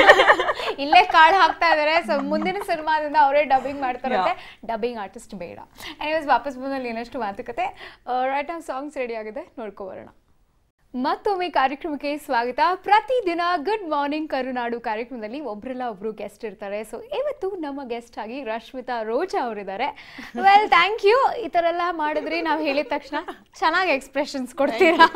ಇಲ್ಲೇ ಕಾಳು ಹಾಕ್ತಾ ಇದಾರೆ ಸೊ ಮುಂದಿನ ಸಿನಿಮಾದಿಂದ ಅವರೇ ಡಬ್ಬಿಂಗ್ ಮಾಡ್ತಾರಂತೆ ಡಬ್ಬಿಂಗ್ ಆರ್ಟಿಸ್ಟ್ ಬೇಡ ಎನಿವೇಸ್ ವಾಪಸ್ ಬಂದಲ್ಲಿ ಏನಷ್ಟು ಮಾತುಕತೆ ರೈಟ್ ನಾವು ಸಾಂಗ್ಸ್ ರೆಡಿ ಆಗಿದೆ ನೋಡ್ಕೊ ಬರೋಣ ಮತ್ತೊಮ್ಮೆ ಕಾರ್ಯಕ್ರಮಕ್ಕೆ ಸ್ವಾಗತ ಪ್ರತಿದಿನ ಗುಡ್ ಮಾರ್ನಿಂಗ್ ಕರುನಾಡು ಕಾರ್ಯಕ್ರಮದಲ್ಲಿ ಒಬ್ರಲ್ಲ ಒಬ್ರು ಗೆಸ್ಟ್ ಇರ್ತಾರೆ ಸೊ ಇವತ್ತು ನಮ್ಮ ಗೆಸ್ಟ್ ಆಗಿ ರಶ್ಮಿತಾ ರೋಜಾ ಅವರಿದ್ದಾರೆ ವೆಲ್ ಥ್ಯಾಂಕ್ ಯು ಈ ಥರ ಎಲ್ಲ ಮಾಡಿದ್ರಿ ನಾವು ಹೇಳಿದ ತಕ್ಷಣ ಚೆನ್ನಾಗಿ ಎಕ್ಸ್ಪ್ರೆಷನ್ಸ್ ಕೊಡ್ತೀರಾ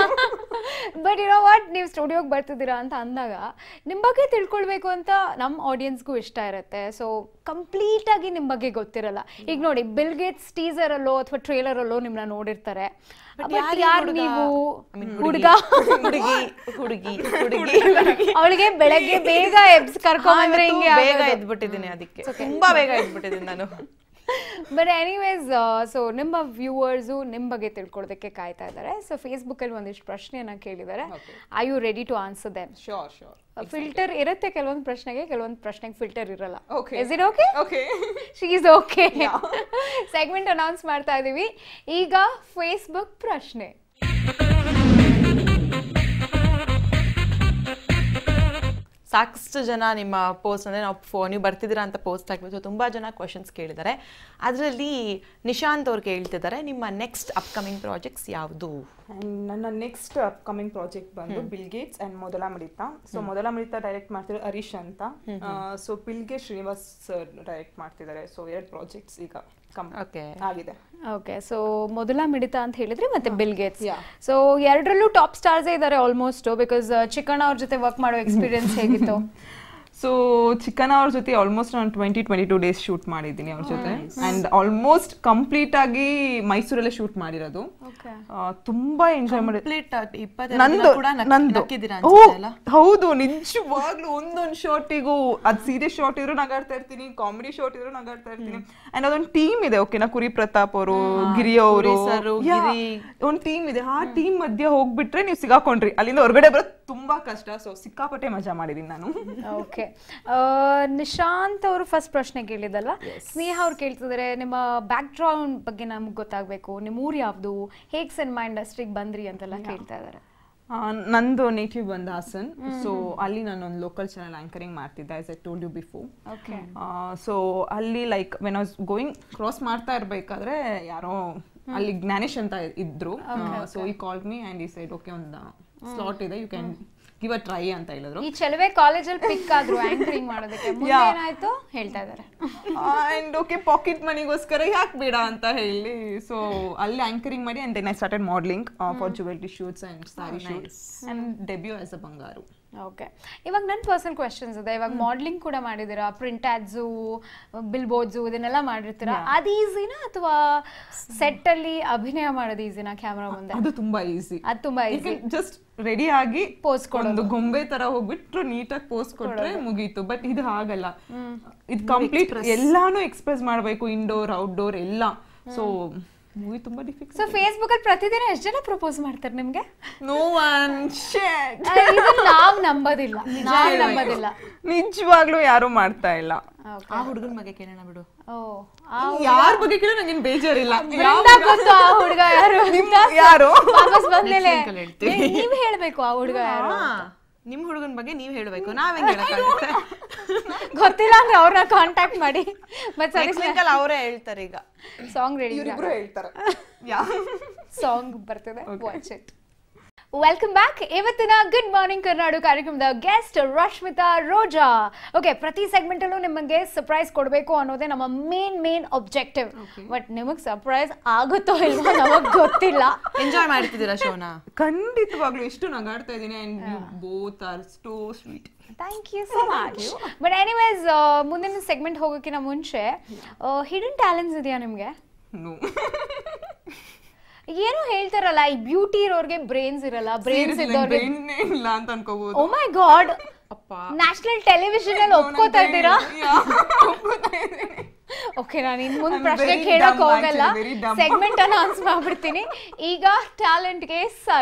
ಬಟ್ ಯುನೋ ವಾಟ್ ನೀವು ಸ್ಟುಡಿಯೋಗೆ ಬರ್ತಿದ್ದೀರಾ ಅಂತ ಅಂದಾಗ ನಿಮ್ಮ ಬಗ್ಗೆ ತಿಳ್ಕೊಳ್ಬೇಕು ಅಂತ ನಮ್ಮ ಆಡಿಯನ್ಸ್ಗೂ ಇಷ್ಟ ಇರುತ್ತೆ ಸೊ ಕಂಪ್ಲೀಟಾಗಿ ನಿಮ್ಮ ಬಗ್ಗೆ ಗೊತ್ತಿರಲ್ಲ ಈಗ ನೋಡಿ ಬಿಲ್ ಗೇಟ್ಸ್ ಟೀಸರಲ್ಲೋ ಅಥವಾ ಟ್ರೇಲರಲ್ಲೋ ನಿಮ್ಮನ್ನ ನೋಡಿರ್ತಾರೆ But But ಯಾರ್ ಈ ಯಾರು ಹುಡ್ಗ? ನೀವು I mean, ಹುಡುಗ ಹುಡುಗಿ ಹುಡುಗಿ ಹುಡುಗಿ ಅವಳಿಗೆ ಬೆಳಗ್ಗೆ ಬೇಗ ಎಬ್ಸ್ ಕರ್ಕೊಂಡ್ಬಂದ್ರೆ ಹಿಂಗೆ ಬೇಗ ಎದ್ಬಿಟ್ಟಿದ್ದೀನಿ ಅದಕ್ಕೆ ತುಂಬಾ ಬೇಗ ಎದ್ಬಿಟ್ಟಿದ್ದೀನಿ ನಾನು ಬಟ್ ಎನಿವೇಸ್ ಸೊ ನಿಮ್ಮ ವ್ಯೂವರ್ಸು ನಿಮ್ಮ ಬಗ್ಗೆ ತಿಳ್ಕೊಳ್ಳೋದಕ್ಕೆ ಕಾಯ್ತಾ ಇದ್ದಾರೆ ಸೊ ಫೇಸ್ಬುಕ್ಕಲ್ಲಿ ಒಂದಿಷ್ಟು ಪ್ರಶ್ನೆಯನ್ನ ಕೇಳಿದ್ದಾರೆ I you ready to answer them sure sure filter ಇರುತ್ತೆ ಕೆಲವೊಂದು ಪ್ರಶ್ನೆಗೆ ಕೆಲವೊಂದು ಪ್ರಶ್ನೆಗೆ ಫಿಲ್ಟರ್ ಇರಲ್ಲ Okay. Is it okay okay she is okay segment announce ಮಾಡ್ತಾ ಇದೀವಿ ಈಗ ಫೇಸ್ಬುಕ್ ಪ್ರಶ್ನೆ ಸಾಕಷ್ಟು ಜನ ನಿಮ್ಮ ಪೋಸ್ಟ್ ಅಂದರೆ ನಾವು ಫೋ ನೀವು ಬರ್ತಿದ್ದೀರಾ ಅಂತ ಪೋಸ್ಟ್ ಹಾಕ್ಬೇಕು ಸೊ ತುಂಬ ಜನ ಕ್ವಶನ್ಸ್ ಕೇಳಿದ್ದಾರೆ ಅದರಲ್ಲಿ ನಿಶಾಂತ್ ಅವ್ರು ಕೇಳ್ತಿದ್ದಾರೆ ನಿಮ್ಮ ನೆಕ್ಸ್ಟ್ ಅಪ್ಕಮಿಂಗ್ ಪ್ರಾಜೆಕ್ಟ್ಸ್ ಯಾವುದು ನನ್ನ ನೆಕ್ಸ್ಟ್ ಅಪ್ಕಮಿಂಗ್ ಪ್ರಾಜೆಕ್ಟ್ ಬಂದು ಬಿಲ್ ಗೇಟ್ಸ್ ಅಂಡ್ ಮೊದಲ ಮಿಡಿತ ಸೊ ಮೊದಲ ಮಿಡಿತ ಡೈರೆಕ್ಟ್ ಮಾಡ್ತಿರೋ ಹರೀಶ್ ಅಂತ ಸೊ ಬಿಲ್ಗೆ ಶ್ರೀನಿವಾಸ್ ಸರ್ ಡೈರೆಕ್ಟ್ ಮಾಡ್ತಿದ್ದಾರೆ ಸೊ ಎರಡು ಪ್ರಾಜೆಕ್ಟ್ಸ್ ಈಗ ಕಮ್ ಓಕೆ ಆಗಿದೆ ಓಕೆ ಸೊ ಮೊದಲ ಮಿಡಿತ ಅಂತ ಹೇಳಿದ್ರೆ ಮತ್ತೆ ಬಿಲ್ ಗೇಟ್ಸ್ Yeah. ಸೊ ಎರಡರಲ್ಲೂ ಟಾಪ್ ಸ್ಟಾರ್ಸೇ ಇದ್ದಾರೆ ಆಲ್ಮೋಸ್ಟ್ ಬಿಕಾಸ್ ಚಿಕನ್ ಅವ್ರ ಜೊತೆ ವರ್ಕ್ ಮಾಡೋ ಎಕ್ಸ್ಪೀರಿಯನ್ಸ್ ಹೇಗಿತ್ತು ಸೊ ಚಿಕನ್ ಅವ್ರ ಜೊತೆ ಆಲ್ಮೋಸ್ಟ್ ನಾನು twenty twenty two days shoot ಮಾಡಿದ್ದೀನಿ ಅವ್ರ ಜೊತೆ ಅಂಡ್ ಆಲ್ಮೋಸ್ಟ್ ಕಂಪ್ಲೀಟ್ ಆಗಿ ಮೈಸೂರಲ್ಲೇ ಶೂಟ್ ಮಾಡಿರೋದು ಓಕೆ ಆ, ತುಂಬಾ ಎಂಜಾಯ್ ಮಾಡಿ ಕಂಪ್ಲೀಟ್ ನಂದು ಕೂಡ ನಕ್- ನಂದು ನಕ್ಕಿದ್ದೀರಾ ಓ, ಅನ್ಸುತ್ತೆ ಅಲ್ಲ ಹೌದು ನಿಜವಾಗ್ಲೂ ಒಂದೊಂದು ಶಾರ್ಟಿಗೂ ಅದ್ ಸೀರಿಯಸ್ ಶಾರ್ಟ್ ಇದ್ರು ನಗಾಡ್ತಾ ಇರ್ತೀನಿ ಕಾಮಿಡಿ ಶಾರ್ಟ್ ಇದ್ರು ನಗಾಡ್ತಾ ಇರ್ತೀನಿ ಅಂಡ್ ಅದೊಂದು ಟೀಮ್ ಇದೆ ಓಕೆನಾ ಕುರಿ ಪ್ರತಾಪ್ ಅವರು ಗಿರಿ ಅವರು ಕುರಿ sir, ಗಿರಿ. ಒಂದು ಟೀಮ್ ಇದೆ ಆ ಟೀಮ್ ಮಧ್ಯೆ ಹೋಗ್ಬಿಟ್ರೆ ನೀವು ಸಿಗಾಕೊಂಡ್ರಿ ಅಲ್ಲಿಂದ ಹೊರಗಡೆ ಬರೋದು ತುಂಬಾ ಕಷ್ಟ ಸೊ ಸಿಕ್ಕಾಪಟ್ಟೆ ಮಜಾ ಮಾಡಿದೀನಿ ನಾನು ಓಕೆ ನಿಶಾಂತ್ ಅವರು ಫಸ್ಟ್ ಪ್ರಶ್ನೆ ಕೇಳಿದಲ್ವಾ ಸ್ನೇಹ ಅವ್ರು ಕೇಳ್ತಿದ್ದಾರೆ ನಿಮ್ಮ ಬ್ಯಾಕ್ ಗ್ರೌಂಡ್ ಬಗ್ಗೆ ನಮ್ಗೆ ಗೊತ್ತಾಗಬೇಕು ನಿಮ್ಮ ಊರು ಯಾವುದು ಹೇಗೆ ಸಿನಿಮಾ ಇಂಡಸ್ಟ್ರಿಗೆ ಬಂದ್ರಿ ಅಂತೆಲ್ಲ ಕೇಳ್ತಾ ಇದ್ದಾರೆ ಆ, ನಂದು ನೇಟಿವ್ ಬಂದು ಹಾಸನ್ ಸೊ ಅಲ್ಲಿ ನಾನು ಒಂದು ಲೋಕಲ್ ಚಾನಲ್ ಆಂಕರಿಂಗ್ ಮಾಡ್ತಿದ್ದೆ as I told you before okay so ಅಲ್ಲಿ like when was going cross ಮಾಡ್ತಾ ಇರ್ಬೇಕಾದ್ರೆ ಯಾರೋ ಅಲ್ಲಿ ಜ್ಞಾನೇಶ್ ಅಂತ ಇದ್ರು so he call me and he said okay ಒಂದು ಸ್ಲಾಟ್ ಇದೆ you can give a try ಅಂತ ಹೇಳಿದ್ರು ಈ ಚೆಲುವೆ ಕಾಲೇಜಲ್ಲಿ ಪಿಕ್ ಆದ್ರು ಆಂಕರಿಂಗ್ ಮಾಡೋದಕ್ಕೆ ಮುಂದೆ Yeah. ಏನಾಯ್ತು ಹೇಳ್ತಾ ಇದ್ದಾರೆ ಅಂಡ್ ಓಕೆ ಪಾಕೆಟ್ ಮನಿಗೋಸ್ಕರ ಯಾಕೆ ಬೇಡ ಅಂತ ಹೇಳಿ ಸೊ ಅಲ್ಲಿ ಆಂಕರಿಂಗ್ ಮಾಡಿ and then I started modelling for jewellery shoots and sari shoots and debut as a ಬಂಗಾರು ಓಕೆ ಇವಾಗ ನನ್ನ ಪರ್ಸನಲ್ ಕ್ವೆಶನ್ಸ್ ಇದೆ ಇವಾಗ ಮಾಡ್ಲಿಂಗ್ ಕೂಡ ಮಾಡಿದ್ದೀರಾ ಪ್ರಿಂಟ್ ಆಡ್ಸು ಬಿಲ್ ಬೋರ್ಡ್ಸು ಇದನ್ನೆಲ್ಲ ಮಾಡಿರ್ತೀರಾ ಅದು ಈಸಿನಾ ಅಥವಾ ಸೆಟ್ ಅಲ್ಲಿ ಅಭಿನಯ ಮಾಡೋದು ಈಸಿನಾ ಕ್ಯಾಮ್ರಾ ಮುಂದೆ ಅದು ತುಂಬಾ ಈಸಿ ಅದು ತುಂಬಾ ಈಸಿ ಜಸ್ಟ್ ರೆಡಿ ಆಗಿ Pose ಒಂದು ಗೊಂಬೆ ತರ ಹೋಗ್ಬಿಟ್ರು ನೀಟಾಗಿ ಪೋಸ್ ಕೊಟ್ರೆ ಮುಗೀತು ಬಟ್ ಇದು ಹಾಗಲ್ಲ ಇದು ಕಂಪ್ಲೀಟ್ ಎಲ್ಲಾನು ಎಕ್ಸ್ಪ್ರೆಸ್ ಮಾಡ್ಬೇಕು ಇಂಡೋರ್ ಔಟ್ಡೋರ್ ಎಲ್ಲ ಸೊ ಮೂವಿ ತುಂಬಾ ಡಿಫಿಕಲ್ಟ್ ಸೊ ಫೇಸ್ಬುಕ್ ಅಲ್ಲಿ ಪ್ರತಿದಿನ ಎಷ್ಟು ಜನ ಪ್ರಪೋಸ್ ಮಾಡ್ತಾರೆ ನಿಮ್ಗೆ ನೋ ಒನ್ ಶೇಟ್ ಇದು ನಾವ್ ನಂಬೋದಿಲ್ಲ ನಾವ್ ನಂಬೋದಿಲ್ಲ ನಿಜವಾಗ್ಲೂ ಯಾರು ಮಾಡ್ತಾ ಇಲ್ಲ ಆ ಹುಡುಗನ ಬಗ್ಗೆ ಕೇಳೋಣ ಬಿಡು ಓ ಯಾರ ಬಗ್ಗೆ ಕೇಳಿ ನಂಗೇನ್ ಬೇಜಾರಿಲ್ಲ ಬೃಂದಾ ಗೊತ್ತು ಆ ಹುಡುಗ ಯಾರು ನಿಮ್ ಯಾರು ವಾಪಸ್ ಬಂದ್ಮೇಲೆ Next link ಅಲ್ಲಿ ಹೇಳ್ತೀವಿ. ಏ, ನೀವ್ ಹೇಳ್ಬೇಕು ಆ ಹುಡುಗ ಯಾರು ಹಾ, ನಿಮ್ ಹುಡುಗನ ಬಗ್ಗೆ ನೀವ್ ಹೇಳ್ಬೇಕು ನಾವ್ ಹೆಂಗ್ ಹೇಳಕ್ಕಾಗುತ್ತೆ ಗೊತ್ತಿಲ್ಲ ಅಂದ್ರೆ ಅವ್ರನ್ನ ಕಾಂಟ್ಯಾಕ್ಟ್ ಮಾಡಿ ಮತ್ತೆ ಸರಿ ನೆಕ್ಸ್ಟ್ ಲಿಂಕ್ ಅಲ್ಲಿ ಅವರೇ ಹೇಳ್ತಾರೆ ಈಗ ಸಾಂಗ್ ರೆಡಿ ಇವ್ರಿಬ್ರು ಹೇಳ್ತಾರೆ ಯಾ ಸಾಂಗ್ ಬರ್ತಿದೆ ವಾಚ್ ಇಟ್ ವೆಲ್ಕಮ್ ಬ್ಯಾಕ್ ಇವತ್ತಿನ ಗುಡ್ ಮಾರ್ನಿಂಗ್ ಕರ್ನಾಟಕ ಕಾರ್ಯಕ್ರಮದ ಗೆಸ್ಟ್ ರಶ್ಮಿತಾ ರೋಜಾ ಓಕೆ ಪ್ರತಿ ಸೆಗ್ಮೆಂಟ್ ಅಲ್ಲೂ ನಿಮಗೆ ಸರ್ಪ್ರೈಸ್ ಕೊಡಬೇಕು ಅನ್ನೋದೇ ನಮ್ಮ ಮೇನ್ ಮೇನ್ ಒಬ್ಜೆಕ್ಟಿವ್ ಬಟ್ ನಿಮಗೆ ಸರ್ಪ್ರೈಸ್ ಆಗುತ್ತೋ ಇಲ್ವೋ ನಮಗ್ ಗೊತ್ತಿಲ್ಲ ಎಂಜಾಯ್ ಮಾಡ್ತಿದ್ದೀರಾ ಶೋನ ಖಂಡಿತವಾಗ್ಲೂ ಎಷ್ಟು ನಗಾಡ್ತಾ ಇದ್ದೀನಿ and you both are so sweet thank you so much but anyways ಮುಂದಿನ ಸೆಗ್ಮೆಂಟ್ ಹೋಗೋಕ್ಕಿಂತ ಮುಂಚೆ ಹಿಡನ್ ಟ್ಯಾಲೆಂಟ್ಸ್ ಇದೆಯಾ ನಿಮಗೆ ನೋ ಏನೋ ಹೇಳ್ತಾರಲ್ಲ ಈ ಬ್ಯೂಟಿ ಇರೋರ್ಗೆ ಬ್ರೈನ್ಸ್ ಇರಲ್ಲ ಬ್ರೈನ್ಸ್ ಇದ್ದವ್ರಿಗೆ ಇಲ್ಲ ಅಂತ ಅನ್ಕೋಬಹುದು ಓ ಮೈ ಗಾಡ್ ಅಪ್ಪ ನ್ಯಾಷನಲ್ ಟೆಲಿವಿಷನ್ ಅಲ್ಲಿ ಒಪ್ಕೋತಾ ಇದ್ದೀರಾ ಓಕೆ ನಾನು ಇನ್ ಮುಂದೆ I'm ಪ್ರಶ್ನೆ very ಕೇಳಕ್ dumb, ಹೋಗಲ್ಲ actually, very dumb. Segment announce ಮಾಡ್ಬಿಡ್ತೀನಿ ಈಗ ಟ್ಯಾಲೆಂಟ್ಗೆ ಸೈ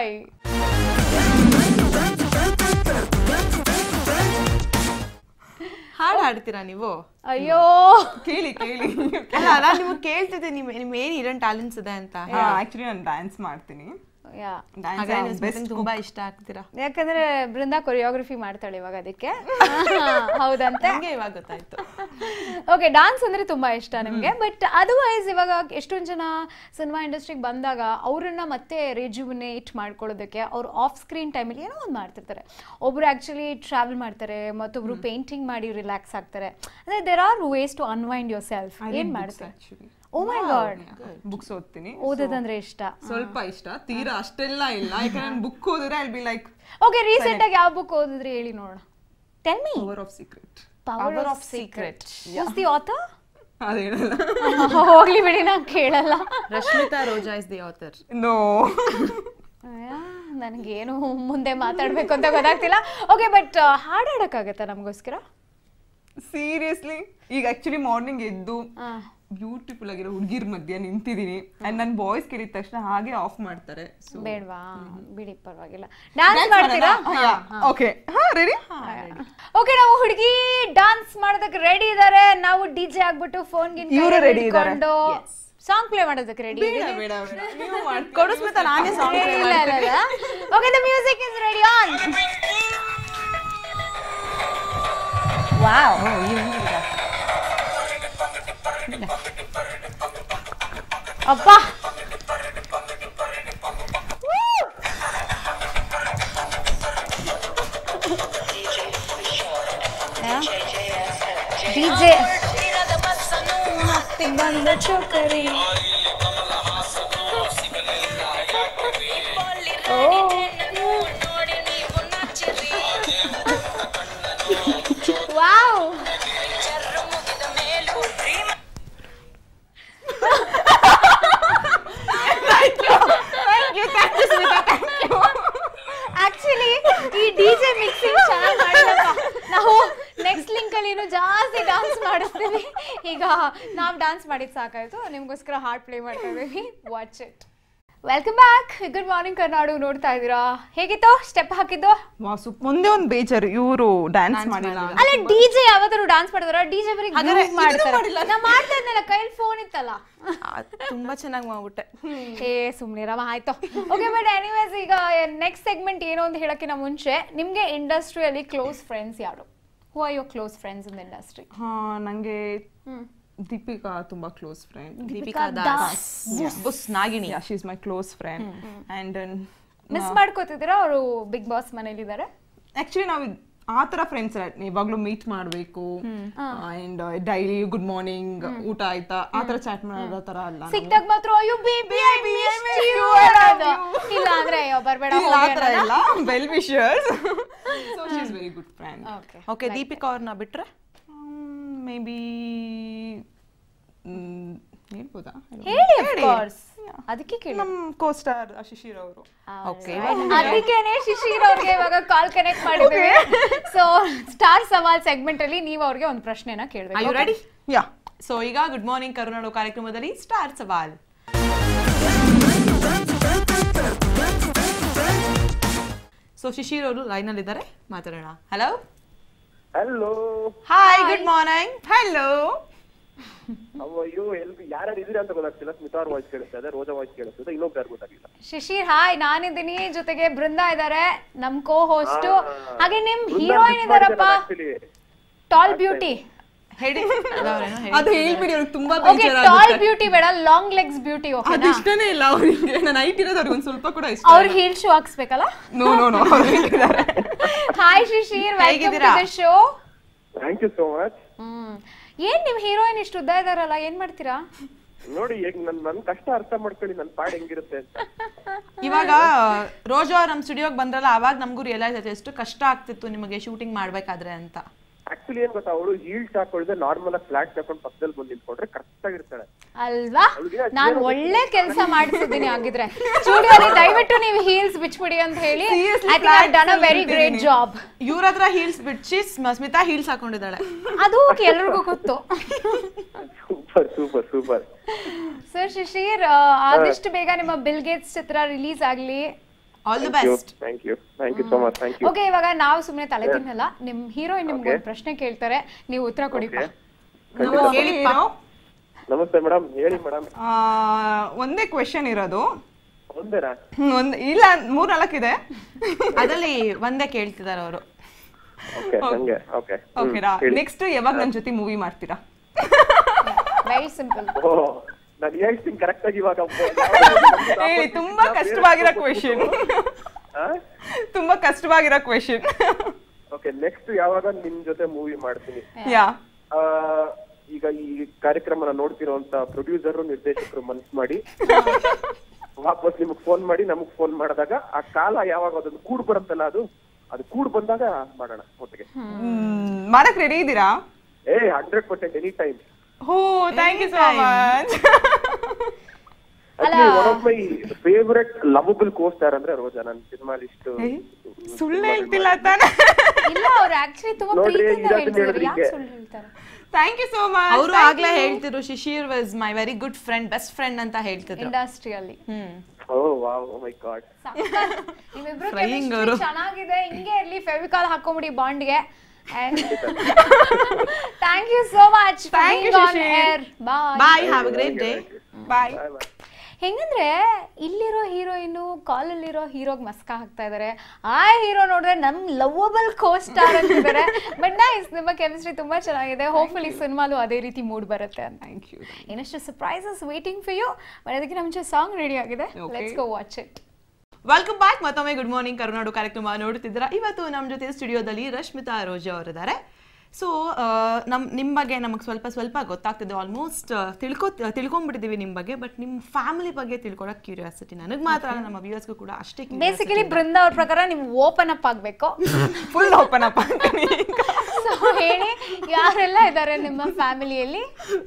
ಹಾಡು ಹಾಡ್ತೀರಾ ನೀವು ಅಯ್ಯೋ ಕೇಳಿ ಕೇಳಿ ಅಲ್ಲ ನಾನು ನಿಮಗೆ ಕೇಳ್ತಿದ್ದೆ ನಿಮ್ ನಿಮ್ ಏನ್ ಇರೋನ್ ಟ್ಯಾಲೆಂಟ್ಸ್ ಇದೆ ಅಂತ ಆಕ್ಚುಲಿ ನಾನು ಡ್ಯಾನ್ಸ್ ಮಾಡ್ತೀನಿ ಯಾ ಹಾಗಾದ್ರೆ ನೀವು ಡ್ಯಾನ್ಸ್ ಸ್ಮಿತಂಗ್ ಬೆಸ್ಟ್ ತುಂಬಾ ಇಷ್ಟ ಆಗ್ತೀರಾ ಯಾಕಂದ್ರೆ ಬೃಂದಾ ಕೊರಿಯೋಗ್ರಫಿ ಮಾಡ್ತಾಳೆ ಇವಾಗ ಅದಕ್ಕೆ ಹೌದಂತೆ ಹಂಗೆ ಇವಾಗ ಗೊತ್ತಾಯ್ತು ಓಕೆ ಡಾನ್ಸ್ ಅಂದ್ರೆ ತುಂಬಾ ಇಷ್ಟ ನಿಮ್ಗೆ ಬಟ್ ಅದರ್ವೈಸ್ ಇವಾಗ ಎಷ್ಟೊಂದ್ ಜನ ಸಿನಿಮಾ ಇಂಡಸ್ಟ್ರಿಗೆ ಬಂದಾಗ ಅವ್ರನ್ನ ಮತ್ತೆ ರಿಜ್ಯುಮಿನೇಟ್ ಮಾಡ್ಕೊಳ್ಳೋದಕ್ಕೆ ಅವ್ರು ಆಫ್ ಸ್ಕ್ರೀನ್ ಟೈಮಲ್ಲಿ ಏನೋ ಒಂದು ಮಾಡ್ತಿರ್ತಾರೆ ಒಬ್ರು ಆಕ್ಚುಲಿ ಟ್ರಾವೆಲ್ ಮಾಡ್ತಾರೆ ಮತ್ತೊಬ್ರು ಪೇಂಟಿಂಗ್ ಮಾಡಿ ರಿಲ್ಯಾಕ್ಸ್ ಆಗ್ತಾರೆ ಅಂದ್ರೆ there are ways to unwind yourself ಏನ್ ಮಾಡ್ತಾರೆ actually oh my god books ಓದ್ತೀನಿ ಓದೋದಂದ್ರೆ ಇಷ್ಟ ಸ್ವಲ್ಪ ಇಷ್ಟ ತೀರಾ ಅಷ್ಟೆಲ್ಲ ಇಲ್ಲ ಯಾಕಂದ್ರೆ ನಾನು ಬುಕ್ ಓದಿದ್ರೆ I be like okay recent ಆಗಿ ಯಾವ ಬುಕ್ ಓದಿದ್ರಿ ಹೇಳಿ ನೋಡೋಣ tell me power of secret power of secret the author ಅದು ಹೇಳಲ್ಲ ಹೋಗ್ಲಿ ಬಿಡಿ ನಾ ಕೇಳಲ್ಲ Rashmitha Roja is the author no ನನಗೇನು ಮುಂದೆ ಮಾತಾಡ್ಬೇಕು ಅಂತ ಗೊತ್ತಾಗ್ತಿಲ್ಲ ಓಕೆ ಬಟ್ ಹಾಡು ಹಾಡಕ್ಕಾಗತ್ತಾ ನಮಗೋಸ್ಕರ ಸೀರಿಯಸ್ಲಿ ಈಗ ಆಕ್ಚುಲಿ ಮಾರ್ನಿಂಗ್ ಎದ್ದು ಬ್ಯೂಟಿಫುಲ್ ಆಗಿರೋ ಹುಡುಗಿರ್ ಮಧ್ಯೆ ನಿಂತಿದ್ದೀನಿ ಅಂಡ್ ನನ್ನ ಬಾಯ್ಸ್ ಕೇಳಿದ ತಕ್ಷಣ ಹಾಗೆ ಆಫ್ ಮಾಡ್ತಾರೆ ಸೊ ಬೇಡವಾ ಬಿಡಿ ಪರವಾಗಿಲ್ಲ ಡ್ಯಾನ್ಸ್ ಮಾಡ್ತೀರಾ ಓಕೆ ಹಾ ರೆಡಿ ಓಕೆ ನಾವು ಹುಡುಗಿ ಡಾನ್ಸ್ ಮಾಡೋದಕ್ಕೆ ರೆಡಿ ಇದಾರೆ ನಾವು ಡಿಜೆ ಆಗ್ಬಿಟ್ಟು ಫೋನ್ ಇವ್ರು ready ಇದಾರೆ. ಸಾಂಗ್ ಪ್ಲೇ ಮಾಡೋದಕ್ಕೆ ರೆಡಿ ಬೇಡ ಬೇಡ ಬೇಡ ನೀವು ಮಾಡ್ತೀರಾ ಕೊಡಿಸ್ಬಿಟ್ಟ ನಾನೇ ಸಾಂಗ್ ಇಲ್ಲ ಇಲ್ಲ okay the music is ready on wow ಅಪ್ಪ ಡಿಜೆ ಬಂದ ಚೋಕರಿ ಓ ವಾವ್ ಆಕ್ಚುಲಿ ಈ ಡಿಜೆ ಮಿಕ್ಸಿಂಗ್ ಚೆನ್ನಾಗಿ ಮಾಡಿದಪ್ಪ ನಾವು ನೆಕ್ಸ್ಟ್ ಲಿಂಕ್ ಅಲ್ಲಿ ಇನ್ನು ಜಾಸ್ತಿ ಡಾನ್ಸ್ ಮಾಡಿಸ್ತೀವಿ ಈಗ ನಾವು ಡಾನ್ಸ್ ಮಾಡಿದ್ ಸಾಕಾಯ್ತು ನಿಮ್ಗೋಸ್ಕರ ಹಾರ್ಟ್ ಪ್ಲೇ ಮಾಡ್ತಾ ಇದೀವಿ watch it welcome back good morning Karunadu ನೋಡ್ತಾ ಇದ್ದೀರಾ ಹೇಗಿತ್ತು ಸ್ಟೆಪ್ ಹಾಕಿದ್ದು ವಾಸು ಒಂದೇ ಒಂದು ಬೇಜಾರು ಇವರು ಡ್ಯಾನ್ಸ್ ಮಾಡಿಲ್ಲ ಅಲ್ಲ ಡಿಜೆ ಯಾವತ್ತಾರು ಡಾನ್ಸ್ ಮಾಡಿದಾರ ಡಿಜೆ ಬರೀ ಹಾಗಾದ್ರೆ groove ಮಾಡ್ತಾರೆ ನಾ ಮಾಡ್ತಾ ಇದ್ನಲ್ಲ ಕೈಲಿ ಫೋನ್ ಇತ್ತಲ್ಲ ತುಂಬಾ ಚೆನ್ನಾಗಿ ಮಾಡ್ಬಿಟ್ಟೆ ಏ ಸುಮ್ನಿರಮ್ಮ ಆಯ್ತು ಓಕೆ ಬಟ್ ಎನಿವೇಸ್ ಈಗ ನೆಕ್ಸ್ಟ್ ಸೆಗ್ಮೆಂಟ್ ಏನು ಅಂತ ಹೇಳಕ್ಕಿಂತ ಮುಂಚೆ ನಿಮ್ಗೆ ಇಂಡಸ್ಟ್ರಿಯಲ್ಲಿ ಕ್ಲೋಸ್ ಫ್ರೆಂಡ್ಸ್ ಯಾರು who are your close friends in industry ಹಾ ನಂಗೆ ದೀಪಿಕಾ ತುಂಬಾ ಕ್ಲೋಸ್ ಫ್ರೆಂಡ್ ದೀಪಿಕಾ ದಾಸ್ ಬುಸ್ Naagini yeah she is my close friend and miss ಮಾಡ್ಕೋತಿದ್ದೀರಾ ಅವರು ಬಿಗ್ ಬಾಸ್ ಮನೇಲಿ ಇದ್ದಾರೆ ಆಕ್ಚುಲಿ ನಾವು ಆ ತರ ಫ್ರೆಂಡ್ಸ್ ಇವಾಗ್ಲೂ ಮೀಟ್ ಮಾಡ್ಬೇಕು ಅಂಡ್ ಡೈಲಿ ಗುಡ್ ಮಾರ್ನಿಂಗ್ ಊಟ ಆಯ್ತಾ ಆ ತರ ಚಾಟ್ ಮಾಡೋ ತರ ಅಲ್ಲ ನಾವು. ಸಿಕ್ದಾಗ ಮಾತ್ರ ಅಯ್ಯೋ ಬೇಬಿ ಐ ಮಿಸ್ ಯು ಇಲ್ಲ ಅಂದ್ರೆ ಅಯ್ಯೋ ಬರ್ಬೇಡ ಇಲ್ಲ, ಆ ತರ ಇಲ್ಲ well wishers so she is very good friend okay okay Deepika ಅವ್ರನ್ನ ಬಿಟ್ರೆ ಮೇ ಬಿ ಹೇಳ್ಬೋದಾ ಹೇಳಿ of course. ಅದಕ್ಕೆ ಕೇಳಿ ನಮ್ಮ ಕೋಸ್ಟಾರ್ ಶಿಶಿರ್ ಅವರು ಓಕೆ ಅದಕ್ಕೇನೆ ಶಿಶಿರ್ ಅವ್ರಿಗೆ ಇವಾಗ ಕಾಲ್ ಕನೆಕ್ಟ್ ಮಾಡಿದ್ದೀವಿ ಸೊ ಸ್ಟಾರ್ ಸವಾಲ್ ಸೆಗ್ಮೆಂಟ್ ಅಲ್ಲಿ ನೀವು ಅವ್ರಿಗೆ ಒಂದು ಪ್ರಶ್ನೆನ ಐ ಯು ಕೇಳಬೇಕು ರೆಡಿ ಯಾ ಸೊ ಈಗ ಗುಡ್ ಮಾರ್ನಿಂಗ್ ಕರುನಾಡು ಕಾರ್ಯಕ್ರಮದಲ್ಲಿ ಸ್ಟಾರ್ ಸವಾಲ್ ಸೊ ಶಿಶಿರ್ ಅವರು ಲೈನಲ್ಲಿ ಇದ್ದಾರೆ ಮಾತಾಡೋಣ hello hello hi good morning hello ಅಯ್ಯೋ ಎಲ್ರು ಯಾರ್ಯಾರು ಇದ್ದೀರಾ ಅಂತ ಗೊತ್ತಾಗ್ತಿಲ್ಲ ಸ್ಮಿತಾ ಅವ್ರ ವಾಯ್ಸ್ ಕೇಳಿಸ್ತಾ ಇದೆ ರೋಜಾ ವಾಯ್ಸ್ ಕೇಳಿಸ್ತದೆ ಇನ್ನೊಬ್ರು ಯಾರು ಗೊತ್ತಾಗಿಲ್ಲ ಶಿಶಿರ್ ಹಾಯ್ ನಾನಿದ್ದೀನಿ ಜೊತೆಗೆ ಬೃಂದ ಇದ್ದಾರೆ ನಮ್ ಕೋ ಹೋಸ್ಟ್ ಹಾ. ಹಾಗೆ ನಿಮ್ ಬೃಂದ ಹೀರೋಯಿನ್ miss ಇದಾರಪ್ಪ ಮಾಡಿದ್ದಾರೆ actually. ಟಾಲ್ ಬ್ಯೂಟಿ ಹೇಳಿ ಅವ್ರೇನೋ ಹೇಳಿ. ಅದು ಹೇಳ್ಬಿಡಿ ಅವ್ರಿಗೆ ತುಂಬಾ ಓಕೆ ಟಾಲ್ ಬೇಜಾರಾಗುತ್ತೆ ಬ್ಯೂಟಿ ಬೇಡ ಲಾಂಗ್ ಲೆಗ್ಸ್ ಬ್ಯೂಟಿ ಅದು ಓಕೆನಾ ಇಷ್ಟನೇ ಇಲ್ಲ ಅವರಿಗೆ ನಾನು ಐಟ್ ಇರೋದು ಅವ್ರಿಗೆ ಒಂದು ಸ್ವಲ್ಪ ಕೂಡ ಇಷ್ಟ ಅವ್ರ ಹೀಲ್ ಶೂ ಹಾಕ್ಸ್ಬೇಕಲ್ಲ ನೋ ನೋ ನೋ ಅವ್ರು ಹೇಳಿದ್ದಾರೆ ಹಾಯ್ ಶಿಶಿರ್ ವೆಲ್ಕಮ್ ಟು ಹೇಗಿದ್ದೀರಾ? The show thank you so much hmm ಏನ್ ನಿಮ್ ಹೀರೋಯಿನ್ ಇಷ್ಟು ಉದ್ದ ಇದಾರಲ್ಲ ಏನ್ ಮಾಡ್ತೀರಾ ನೋಡಿ ಈಗ ನನ್ ನನ್ ಕಷ್ಟ ಅರ್ಥ ಮಾಡ್ಕೊಳ್ಳಿ ನನ್ ಪಾಡ್ ಹೆಂಗಿರುತ್ತೆ ಅಂತ ಇವಾಗ ರೋಜಾ ಅವ್ರು ನಮ್ಮ ಸ್ಟುಡಿಯೋಗೆ ಬಂದ್ರಲ್ಲ ಅವಾಗ ನಮಗೂ ರಿಯಲೈಸ್ ಆಯ್ತು ಎಷ್ಟು ಕಷ್ಟ ಆಗ್ತಿತ್ತು ನಿಮಗೆ ಶೂಟಿಂಗ್ ಮಾಡ್ಬೇಕಾದ್ರೆ ಅಂತ ಆಕ್ಚುಲಿ ಏನ್ ಗೊತ್ತಾ ಅವಳು ಹೀಲ್ಸ್ ಹಾಕೊಳ್ದೆ ನಾರ್ಮಲ್ ಆಗಿ ಫ್ಲಾಟ್ ಹಾಕೊಂಡು ಪಕ್ಕದಲ್ಲಿ ಬಂದು ನಿಂತ್ಕೊಂಡ್ರೆ ಕರೆಕ್ಟ್ ಆಗಿರ್ತಾಳೆ ಅಲ್ವಾ ಅವ್ಳಿಗೆ ಅದ್ ನಾನ್ ಒಳ್ಳೆ ಕೆಲಸ ಮಾಡಿಸಿದ್ದೀನಿ ಆಗಿದ್ರೆ ಸ್ಟುಡಿಯೋಲಿ ದಯವಿಟ್ಟು ನೀವು ಹೀಲ್ಸ್ ಬಿಚ್ಬಿಡಿ ಅಂತ ಹೇಳಿ Seriously, I think done a flats very great job ಇವ್ರ ಹತ್ರ ಹೀಲ್ಸ್ ಬಿಡ್ಸಿ ಸ್ಮ- ಸ್ಮಿತಾ ಹೀಲ್ಸ್ ಹಾಕೊಂಡಿದ್ದಾಳೆ ಅದು ಎಲ್ರಿಗೂ ಗೊತ್ತು super super super sir Shishir ಆ, ಆದಷ್ಟು ಬೇಗ ನಿಮ್ಮ ಬಿಲ್ ಗೇಟ್ಸ್ ಚಿತ್ರ ರಿಲೀಸ್ ಆಗ್ಲಿ all the best thank you thank you so much thank you okay ಇವಾಗ ನಾವು ಸುಮ್ಮನೆ ತಲೆ ತಿನ್ನಲ್ಲ ನಿಮ್ ಹೀರೋಯಿನ್ ನಿಮ್ಗೆ ಒಂದು ಪ್ರಶ್ನೆ ಕೇಳ್ತಾರೆ ನೀವು ಉತ್ತರ ಕೊಡಿಪ್ಪ ಹೇಳಿಪ್ಪ ನಮಸ್ತೆ ಮೇಡಮ್ ಹೇಳಿ ಮೇಡಮ್ ಆ, ಒಂದೇ ಕ್ವೆಶನ್ ಇರೋದು ಒಂದೇನಾ ಹ್ಮ್, ಒಂದ್ ಇಲ್ಲ ಮೂರ್ ನಾಲ್ಕಿದೆ ಅದರಲ್ಲಿ ಒಂದೇ ಕೇಳ್ತಿದ್ದಾರೆ ಅವರು ಓಕೆ ನಂಗೆ ಓಕೆ ಓಕೆನಾ ನೆಕ್ಸ್ಟ್ ಯಾವಾಗ ನನ್ನ ಜೊತೆ ಮೂವಿ ಮಾಡ್ತೀರಾ ವೆರಿ ಸಿಂಪಲ್ ಓ ನಾನು ಹೇಳ್ತೀನಿ ಕರೆಕ್ಟ್ ಆಗಿ ಇವಾಗ ಏ ತುಂಬಾ ಕಷ್ಟವಾಗಿರೋ ಕ್ವೆಶನ್ ತುಂಬಾ ಕಷ್ಟವಾಗಿರೋ ಕ್ವೆಶನ್ ಓಕೆ ನೆಕ್ಸ್ಟ್ ಯಾವಾಗ ನಿಮ್ ಜೊತೆ ಮೂವಿ ಮಾಡ್ತೀನಿ ಯಾ ಆ, ಈಗ ಈ ಕಾರ್ಯಕ್ರಮನ ನೋಡ್ತಿರೋಂತ ಪ್ರೊಡ್ಯೂಸರ್ ನಿರ್ದೇಶಕರು ಮನ್ಸ್ ಮಾಡಿ ವಾಪಸ್ ನಿಮಗ್ ಫೋನ್ ಮಾಡಿ ನಮಗ್ ಫೋನ್ ಮಾಡಿದಾಗ ಆ ಕಾಲ ಯಾವಾಗ ಅದೊಂದು ಕೂಡ್ ಬರುತ್ತಲ್ಲ ಅದು ಅದು ಕೂಡ್ ಬಂದಾಗ ಮಾಡೋಣ ಒಟ್ಟಿಗೆ ಮಾಡಕ್ ರೆಡಿ ಇದ್ದೀರಾ ಏ ಹಂಡ್ರೆಡ್ ಪರ್ಸೆಂಟ್ ಎನಿ ಟೈಮ್ ಹೋ thank you so much actually one of my favourite lovable costar ಅಂದ್ರೆ ರೋಜಾ ನನ್ ಸಿನಿಮಾ ಇಷ್ಟು ಸುಳ್ಳು ಹೇಳ್ತಿಲ್ಲ ತಾನೆ ಇಲ್ಲ ಅವ್ರು ಆಕ್ಚುಲಿ ತುಂಬಾ ನೋಡ್ರಿ, ಪ್ರೀತಿಯಿಂದ ಇದನ್ನ ಹೇಳ್ತಿದ್ದಾರೆ ಹೇಳಿದ್ರೆ ಯಾಕೆ ಹೀಗೆ. ಸುಳ್ಳು ಹೇಳ್ತಾರೆ ಥ್ಯಾಂಕ್ ಯು ಸೋ ಮಚ್ ಅವರು ಆಗ್ಲೇ ಹೇಳ್ತಿದ್ರು Shishir was my very good friend best friend ಅಂತ ಹೇಳ್ತಿದ್ರು ಇಂಡಸ್ಟ್ರಿಯಲ್ಲಿ hmm oh wow my god ನಿಮ್ಮಿಬ್ರು Flying chemistry ಅವ್ರು. ಚೆನ್ನಾಗಿದೆ ಹಿಂಗೆ ಇರ್ಲಿ ಫೆವಿಕಾಲ್ ಹಾಕೊಂಬಿಡಿ ಬಾಂಡ್ಗೆ thank you so much Thank you, ಆನ್ ಶಿಶಿರ್. ಏರ್ bye bye have a great day bye ಹೆಂಗಂದ್ರೆ ಇಲ್ಲಿರೋ ಹೀರೋಯಿನು ಕಾಲಲ್ಲಿರೋ ಹೀರೋಗ್ ಮಸ್ಕ ಹಾಕ್ತಾ ಇದಾರೆ ಆ ಹೀರೋ ನೋಡಿದ್ರೆ ನಮ್ ಲವಬಲ್ ಕೋ ಸ್ಟಾರ್ ಅಂತಿದ್ದಾರೆ ಬಟ್ ನೈಸ್ ನಿಮ್ಮ ಕೆಮಿಸ್ಟ್ರಿ ತುಂಬಾ ಚೆನ್ನಾಗಿದೆ ಹೋಪ್ಫುಲಿ ಸಿನಿಮಾಲು ಅದೇ ರೀತಿ ಮೂಡ್ ಬರುತ್ತೆ ಅಂತ ಥ್ಯಾಂಕ್ ಯು ಇನ್ನಷ್ಟು surprises waiting for you but ಅದಕ್ಕೆ ಮುಂಚೆ ಸಾಂಗ್ ರೆಡಿ ಆಗಿದೆ Okay. Let's go watch it welcome back ಮತ್ತೊಮ್ಮೆ ಗುಡ್ ಮಾರ್ನಿಂಗ್ ಕರುನಾಡು ಕಾರ್ಯಕ್ರಮ ನೋಡುತ್ತಿದ್ದೀರಾ ಇವತ್ತು ನಮ್ಮ ಜೊತೆ ಸ್ಟುಡಿಯೋದಲ್ಲಿ ರಶ್ಮಿತಾ ರೋಜಾ ಅವರಿದ್ದಾರೆ ಸೊ ನಮ್ ನಿಮ್ಮ ಬಗ್ಗೆ ನಮಗೆ ಸ್ವಲ್ಪ ಸ್ವಲ್ಪ ಗೊತ್ತಾಗ್ತಿದೆ ಆಲ್ಮೋಸ್ಟ್ ತಿಳ್ಕೊ ತಿಳ್ಕೊಂಡ್ಬಿಟ್ಟಿದ್ದೀವಿ ನಿಮ್ಮ ಬಗ್ಗೆ ಬಟ್ ನಿಮ್ಮ ಫ್ಯಾಮಿಲಿ ಬಗ್ಗೆ ತಿಳ್ಕೊಳಕ್ ಕ್ಯೂರಿಯಾಸಿಟಿ ನನಗೆ ಮಾತ್ರ ಅಲ್ಲ ನಮ್ಮ ವ್ಯೂವರ್ಸ್ಗೂ ಕೂಡ ಅಷ್ಟೇ curiosity ಬೇಸಿಕಲಿ ಇದೆ. ಬೃಂದ ಅವ್ರ ಪ್ರಕಾರ ನೀವು ಓಪನ್ ಅಪ್ ಆಗ್ಬೇಕು ಫುಲ್ ಓಪನ್ ಅಪ್ ಸೊ ಹೇಳಿ ಯಾರೆಲ್ಲ ಇದ್ದಾರೆ ನಿಮ್ಮ ಫ್ಯಾಮಿಲಿಯಲ್ಲಿ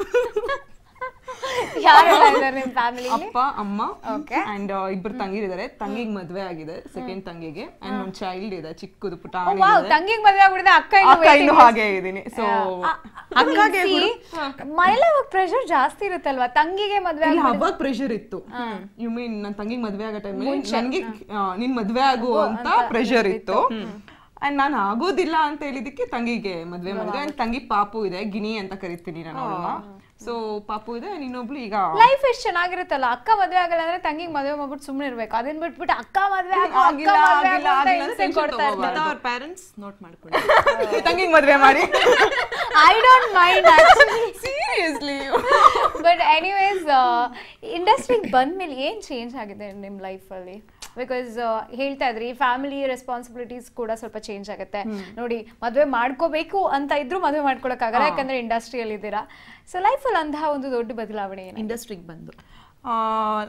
ಯಾರೆಲ್ಲ ಇದ್ದಾರೆ ನಿಮ್ಮ ಫ್ಯಾಮಿಲಿಯಲ್ಲಿ ಅಪ್ಪ ಅಮ್ಮ Okay. ಅಂಡ್ ಇಬ್ರು ತಂಗಿರಿದ್ದಾರೆ ತಂಗಿಗೆ ಮದ್ವೆ ಆಗಿದೆ ಸೆಕೆಂಡ್ ತಂಗಿಗೆ ಅಂಡ್ ಒಂದ್ ಚೈಲ್ಡ್ ಇದೆ ಚಿಕ್ಕದು ಪುಟ ವಾವ್ ತಂಗಿಗೆ ಮದುವೆ ಆಗ್ಬಿಡಿದೆ ಅಕ್ಕ ಇನ್ನು ಅಕ್ಕ ಇನ್ನು waiting ಹಾಗೆ ಇದ್ದೀನಿ ಸೊ ಅಕ್ಕಗೆ ಮನೇಲಿ ಅವಾಗ ಪ್ರೆಷರ್ ಜಾಸ್ತಿ ಇರುತ್ತಲ್ವಾ ತಂಗಿಗೆ ಮದ್ವೆ ಇಲ್ಲ ಆಗ್ಬಿಡಿದೆ ಅವಾಗ ಪ್ರೆಷರ್ ಇತ್ತು ಯು ಮೀನ್ ನನ್ ತಂಗಿಗೆ ಮದ್ವೆ ಆಗೋ ಟೈಮಲ್ಲಿ ನನ್ಗೆ ಆ, ನಿನ್ ಮದ್ವೆ ಆಗು ಅಂತ ಪ್ರೆಷರ್ ಇತ್ತು ಅಂಡ್ ನಾನು ಆಗೋದಿಲ್ಲ ಅಂತ ಹೇಳಿದಕ್ಕೆ ತಂಗಿಗೆ ಮದ್ವೆ ಮಾಡಿದೆ ಅಂಡ್ ತಂಗಿ ಪಾಪು ಇದೆ ಗಿನಿ ಅಂತ ಕರಿತೀನಿ ನಾನು ಅವಳನ್ನ ಸೊ ಪಾಪು ಇದೆ and ಇನ್ನೊಬ್ಳು ಈಗ ಲೈಫ್ ಎಷ್ಟು ಚೆನ್ನಾಗಿರುತ್ತಲ್ಲ ಅಕ್ಕ ಮದ್ವೆ ಆಗಲ್ಲ ಅಂದ್ರೆ ತಂಗಿಗೆ ಮದ್ವೆ ಮಾಡ್ಬಿಟ್ಟು ಸುಮ್ನೆ ಇರ್ಬೇಕು ಅದನ್ನ ಬಿಟ್ಬಿಟ್ಟು ಅಕ್ಕ ಮದ್ವೆ ಆಗು, ಅಕ್ಕ ಆಗಿಲ್ಲ, ಮದ್ವೆ ಆಗು ಆಗಿಲ್ಲ, ಅಂತ ಆಗಿಲ್ಲ ಅಂತ ಹಿಂಸೆ tension ಕೊಡ್ತಾ ಇರ್ತಾರೆ. ಮತ್ತೆ ಅವ್ರ ಪೇರೆಂಟ್ಸ್ ನೋಟ್ ಮಾಡ್ಕೊಳ್ಳಿ ತಂಗಿಗೆ ಮದ್ವೆ ಮಾಡಿ I don't mind seriously but anyways ಇಂಡಸ್ಟ್ರಿಗೆ ಬಂದ್ಮೇಲೆ ಏನ್ ಚೇಂಜ್ ಆಗಿದೆ ನಿಮ್ಮ ಲೈಫಲ್ಲಿ ಬಿಕಾಸ್ ಹೇಳ್ತಾ ಇದ್ರಿ ಫ್ಯಾಮಿಲಿ ರೆಸ್ಪಾನ್ಸಿಬಿಲಿಟೀಸ್ ಕೂಡ ಸ್ವಲ್ಪ ಚೇಂಜ್ ಆಗುತ್ತೆ ನೋಡಿ ಮದುವೆ ಮಾಡ್ಕೋಬೇಕು ಅಂತ ಇದ್ರು ಮದುವೆ ಮಾಡ್ಕೊಳಕ್ಕಾಗಲ್ಲ ಯಾಕಂದ್ರೆ ಇಂಡಸ್ಟ್ರಿಯಲ್ಲಿ ಇದ್ದೀರಾ ಸೊ ಲೈಫಲ್ಲಿ ಅಂತಹ ಒಂದು ದೊಡ್ಡ ಬದಲಾವಣೆ ಏನು ಇಂಡಸ್ಟ್ರಿಗೆ ಬಂದು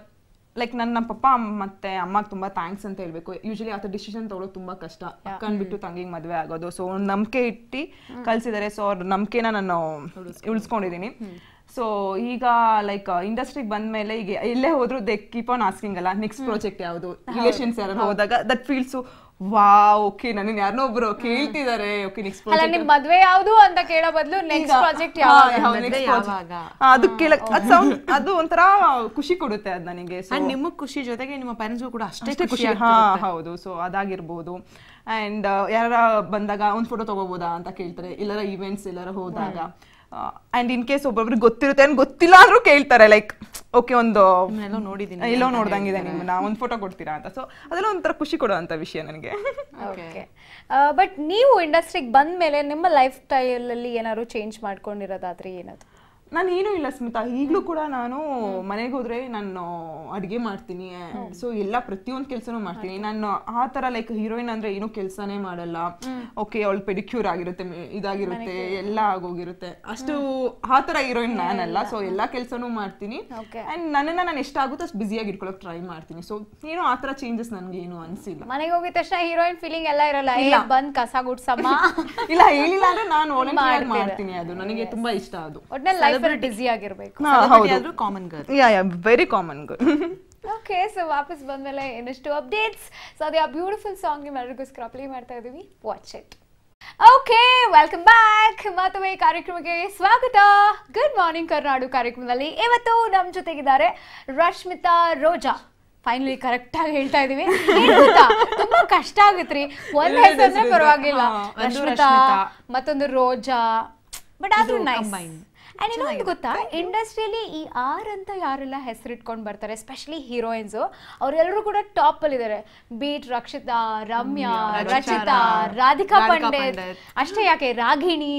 ಲೈಕ್ ನನ್ನ ಪಪ್ಪ ಅಮ್ಮ- ಮತ್ತೆ ಅಮ್ಮಗೆ ತುಂಬಾ ಥ್ಯಾಂಕ್ಸ್ ಅಂತ ಹೇಳ್ಬೇಕು ಯೂಶಲಿ ಆತ ಡಿಸಿಷನ್ ತಗೊಳ್ಳೋದು ತುಂಬಾ ಕಷ್ಟ ಅಕ್ಕನ್ ಬಿಟ್ಟು ತಂಗಿಗೆ ಮದ್ವೆ ಆಗೋದು ಸೊ ನಂಬಿಕೆ ಇಟ್ಟು ಕಳ್ಸಿದ್ದಾರೆ ಸೊ ಅವ್ರ ನಂಬಿಕೆನ ನಾನು ಉಳಿಸ್ಕೊಂಡಿದ್ದೀನಿ ಸೊ ಈಗ ಲೈಕ್ ಇಂಡಸ್ಟ್ರಿಗೆ ಬಂದ್ಮೇಲೆ ಈಗ ಎಲ್ಲೇ ಹೋದ್ರು ದೇ ಕೀಪ್ ಆನ್ ಆಸ್ಕಿಂಗ್ ಅಲ್ಲ ನೆಕ್ಸ್ಟ್ ಪ್ರಾಜೆಕ್ಟ್ ಯಾವುದು ರಿಲೇಷನ್ಸ್ ಯಾರು ಹೋದಾಗ ದಟ್ ಫೀಲ್ಸ್ ವಾ ಓಕೆ ನನ್ನ ಯಾರನ್ನೋ ಒಬ್ರು ಕೇಳ್ತಿದ್ದಾರೆ ಓಕೆ ನೆಕ್ಸ್ಟ್ ಅಲ್ಲ ನಿಮ್ ಮದ್ವೆ ಯಾವ್ದು ಅಂತ ಕೇಳೋ ಬದಲು ನೆಕ್ಸ್ಟ್ ಪ್ರಾಜೆಕ್ಟ್ ಯಾವಾಗ ಮದ್ವೆ ಯಾವಾಗ? ಅದು ಕೇಳಕ್ ಅದು sound- ಅದು ಒಂಥರ ಖುಷಿ ಕೊಡುತ್ತೆ ಅದ್ ನನಗೆ ಸೊ ಅಂಡ್ ನಿಮಗ್ ಖುಷಿ ಜೊತೆಗೆ ನಿಮ್ಮ ಪೇರೆಂಟ್ಸ್ಗೂ ಕೂಡ ಅಷ್ಟೇ ಅಷ್ಟೇ ಖುಷಿ ಖುಷಿ ಹಾ ಹೌದು ಸೊ ಅದಾಗಿರ್ಬೋದು ಅಂಡ್ ಯಾರ ಬಂದಾಗ ಒಂದ್ ಫೋಟೋ ತಗೋಬೋದಾ ಅಂತ ಕೇಳ್ತಾರೆ ಎಲ್ಲರ ಇವೆಂಟ್ಸ್ ಎಲ್ಲರ ಹೋದಾಗ ಅಂಡ್ ಇನ್ ಕೇಸ್ ಒಬ್ಬೊಬ್ರಿಗೆ ಗೊತ್ತಿರುತ್ತೆ and ಗೊತ್ತಿಲ್ಲ ಅಂದ್ರೂ ಕೇಳ್ತಾರೆ ಲೈಕ್ ಓಕೆ ಒಂದು ನಿಮ್ಮನ್ನೆಲ್ಲೋ ನೋಡಿದೀನಿ ಎಲ್ಲೋ ನೋಡ್ದಂಗಿದೆ ನಿಮ್ಮನ್ನ ಒಂದ್ ಫೋಟೋ ಕೊಡ್ತೀರಾ ಅಂತ ಸೊ ಅದೆಲ್ಲ ಒಂಥರ ಖುಷಿ ಕೊಡುವಂತ ವಿಷಯ ನನಗೆ ಓಕೆ ಬಟ್ ನೀವು ಇಂಡಸ್ಟ್ರಿಗೆ ಬಂದ ಮೇಲೆ ನಿಮ್ಮ ಲೈಫ್ ಸ್ಟೈಲಲ್ಲಿ ಏನಾದ್ರು ಚೇಂಜ್ ಮಾಡ್ಕೊಂಡಿರೋದಾದ್ರೆ ಏನದು ನಾನು ಏನೂ ಇಲ್ಲ ಸ್ಮಿತಾ ಈಗಲೂ ಕೂಡ ನಾನು ಮನೆಗೆ ಹೋದ್ರೆ ನಾನು ಅಡುಗೆ ಮಾಡ್ತೀನಿ ಸೊ ಎಲ್ಲ ಪ್ರತಿಯೊಂದು ಕೆಲಸನೂ ಮಾಡ್ತೀನಿ ನಾನು ಆ ಥರ ಲೈಕ್ ಹೀರೋಯಿನ್ ಅಂದ್ರೆ ಏನೂ ಕೆಲಸನೇ ಮಾಡಲ್ಲ ಓಕೆ ಅವಳು ಪೆಡಿಕ್ಯೂರ್ ಆಗಿರುತ್ತೆ ಮೆ- ಇದಾಗಿರುತ್ತೆ ಎಲ್ಲ ಆಗೋಗಿರುತ್ತೆ ಅಷ್ಟು ಆ ಥರ ಹೀರೋಯಿನ್ ನಾನಲ್ಲ ಸೊ ಎಲ್ಲ ಕೆಲಸನೂ ಮಾಡ್ತೀನಿ Okay. ಅಂಡ್ ನನ್ನನ್ನ ನಾನು ಎಷ್ಟಾಗುತ್ತೋ ಅಷ್ಟು ಬ್ಯುಸಿಯಾಗಿ ಇಟ್ಕೊಳಕ್ ಟ್ರೈ ಮಾಡ್ತೀನಿ ಸೊ ಏನೋ ಆ ಥರ ಚೇಂಜಸ್ ನನಗೆ ಏನು ಅನಿಸಿಲ್ಲ ಮನೆಗೆ ಹೋಗಿದ ತಕ್ಷಣ ಹೀರೋಯಿನ್ ಫೀಲಿಂಗ್ ಎಲ್ಲ ಇರಲ್ಲ ಏ ಬಂದ್ ಕಸ ಗುಡ್ಸಮ್ಮ ಇಲ್ಲ ಹೇಳಿಲ್ಲ ಅಂದ್ರೆ ನಾನು ವಾಲಂಟಿಯರ್ ಮಾಡ್ತೀನಿ ಅದು ನನಗೆ ತುಂಬಾ ಇಷ್ಟ ಅದು ಒಟ್ನಲ್ಲಿ ಲೈಫ್ ಅಲ್ಲಿ ಬ್ಯುಸಿ ಆಗಿರ್ಬೇಕು ಹಾ, ಹೌದು ಆದ್ರೂ common girl yeah yeah very common good okay so ವಾಪಸ್ ಬಂದ್ಮೇಲೆ ಇನ್ನಷ್ಟು ಅಪ್ಡೇಟ್ಸ್ ಸೊ ಅದೇ ಆ ಬ್ಯೂಟಿಫುಲ್ ಸಾಂಗ್ ನಿಮ್ಮೆಲ್ಲರಿಗೋಸ್ಕರ ಪ್ಲೇ ಮಾಡ್ತಾ ಇದೀವಿ watch it okay welcome back ಮತ್ತೊಮ್ಮೆ ಈ ಕಾರ್ಯಕ್ರಮಕ್ಕೆ ಸ್ವಾಗತ ಗುಡ್ ಮಾರ್ನಿಂಗ್ ಕರ್ನಾಡು ಕಾರ್ಯಕ್ರಮದಲ್ಲಿ ಇವತ್ತು ನಮ್ಮ ಜೊತೆಗಿದ್ದಾರೆ ರಶ್ಮಿತಾ ರೋಜಾ ಫೈನಲಿ ಕರೆಕ್ಟ್ ಆಗಿ ಹೇಳ್ತಾ ಇದೀವಿ ಏನ್ ಗೊತ್ತಾ? ತುಂಬಾ ಕಷ್ಟ ಆಗತ್ರಿ ಒಂದ್ ಹೆಸರನ್ನೇ ಪರವಾಗಿಲ್ಲ ಹಾ, ಒಂದು ರಶ್ಮಿತಾ ರಶ್ಮಿತಾ. ಮತ್ತೊಂದು ರೋಜಾ ಬಟ್ ಆದ್ರೂ ಇದು ನೈಸ್ combine. ಅಂಡ್ ಇನ್ನೊಂದು ಗೊತ್ತಾ ಇಂಡಸ್ಟ್ರಿಯಲ್ಲಿ ಈ ಆರ್ ಅಂತ ಯಾರೆಲ್ಲ ಹೆಸರಿಟ್ಕೊಂಡು ಬರ್ತಾರೆ ಎಸ್ಪೆಷಲಿ ಹೀರೋಯಿನ್ಸ್ ಅವರೆಲ್ಲರೂ ಕೂಡ ಟಾಪ್ ಅಲ್ಲಿ ಇದಾರೆ ಬೀಟ್ ರಕ್ಷಿತಾ ರಮ್ಯಾ ರಚಿತಾ, ರಚಿತಾ ರಾಧಿಕಾ ರಾಧಿಕಾ ಪಂಡಿತ್ ಪಂಡಿತ್. ಅಷ್ಟೇ ಯಾಕೆ ರಾಗಿಣಿ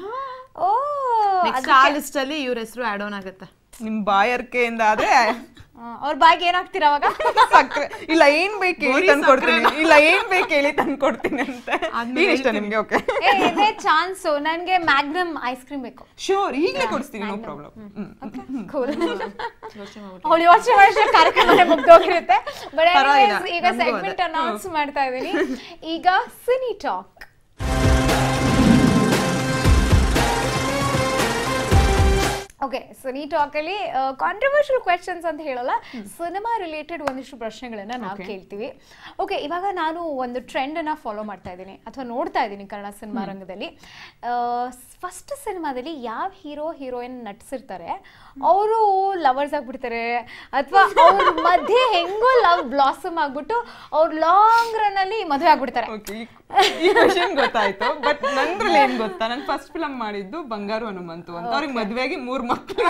ಓ ನೆಕ್ಸ್ಟ್ ಆ ಲಿಸ್ಟ್ ಅಲ್ಲಿ ಇವ್ರ ಹೆಸರು ಆಡ್ ಆನ್ ಆಗುತ್ತೆ ನಿಮ್ ಬಾಯರ್ಕೆಯಿಂದ ಆದ್ರೆ ಅವ್ರ ಬಾಯಿಗೆ ಏನಾಗ್ತೀರ ಅವಾಗ ಸಕ್ಕರೆ ಇಲ್ಲ ಏನ್ ಬೇಕು ಹೇಳಿ ತಂದ್ಕೊಡ್ತೀನಿ ಇಲ್ಲ ಏನ್ ಬೇಕು ಹೇಳಿ ತಂದ್ಕೊಡ್ತೀನಿ ಅಂತ ಏನ್ ಇಷ್ಟ ನಿಮ್ಗೆ ಓಕೆ ಏ ಇದೇ ಚಾನ್ಸ್ ನನ್ಗೆ ಮ್ಯಾಗ್ನಮ್ ಐಸ್ ಕ್ರೀಮ್ ಬೇಕು ಶೋರ್ ಈಗಲೇ ಕೊಡಿಸ್ತೀನಿ ನೋ ಪ್ರಾಬ್ಲಮ್ ಕೂಲ್ ಅವಳು ಯೋಚನೆ ಮಾಡಿದ್ರೆ ಕಾರ್ಯಕ್ರಮ ಮುಗ್ದೋಗಿರುತ್ತೆ ಬಟ್ ಪರವಾಗಿಲ್ಲ, ಈಗ ನಮ್ಗೂ ಸೆಗ್ಮೆಂಟ್ ಅನೌನ್ಸ್ ಮಾಡ್ತಾ ಇದೀನಿ ಈಗ cine talk okay cine talk ಅಲ್ಲಿ ಕಾಂಟ್ರವರ್ಷಿಯಲ್ ಕ್ವೆಶನ್ಸ್ ಅಂತ ಹೇಳಲ್ಲ ಸಿನಿಮಾ ರಿಲೇಟೆಡ್ ಒಂದಿಷ್ಟು ಪ್ರಶ್ನೆಗಳನ್ನ ನಾವು ಕೇಳ್ತೀವಿ ಓಕೆ ಇವಾಗ ನಾನು ಒಂದು ಟ್ರೆಂಡ್ ಅನ್ನ ಫಾಲೋ ಮಾಡ್ತಾ ಇದ್ದೀನಿ ಅಥವಾ ನೋಡ್ತಾ ಇದ್ದೀನಿ ಕನ್ನಡ ಸಿನಿಮಾ ರಂಗದಲ್ಲಿ ಫಸ್ಟ್ ಸಿನಿಮಾದಲ್ಲಿ ಯಾವ ಹೀರೋ ಹೀರೋಯಿನ್ ನಟಿಸಿರ್ತಾರೆ ಅವರು ಲವರ್ಸ್ ಆಗ್ಬಿಡ್ತಾರೆ ಅಥವಾ ಅವ್ರ ಮಧ್ಯೆ ಹೆಂಗೋ ಲವ್ ಬ್ಲಾಸಮ್ ಆಗ್ಬಿಟ್ಟು ಅವ್ರು ಲಾಂಗ್ ರನ್ ಅಲ್ಲಿ ಮದುವೆ ಆಗ್ಬಿಡ್ತಾರೆ ಓಕೆ ಈ ಕ್ವಶನ್ ಗೊತ್ತಾಯ್ತು ಬಟ್ ನಂದ್ರಲ್ಲಿ ಏನ್ ಗೊತ್ತಾ ನಾನು ಫಸ್ಟ್ ಫಿಲಮ್ ಮಾಡಿದ್ದು ಬಂಗಾರು ಹನುಮಂತು ಅಂತ ಅವ್ರಿಗೆ ಮದ್ವೆಗೆ ಮೂರ್ ಮಕ್ಳು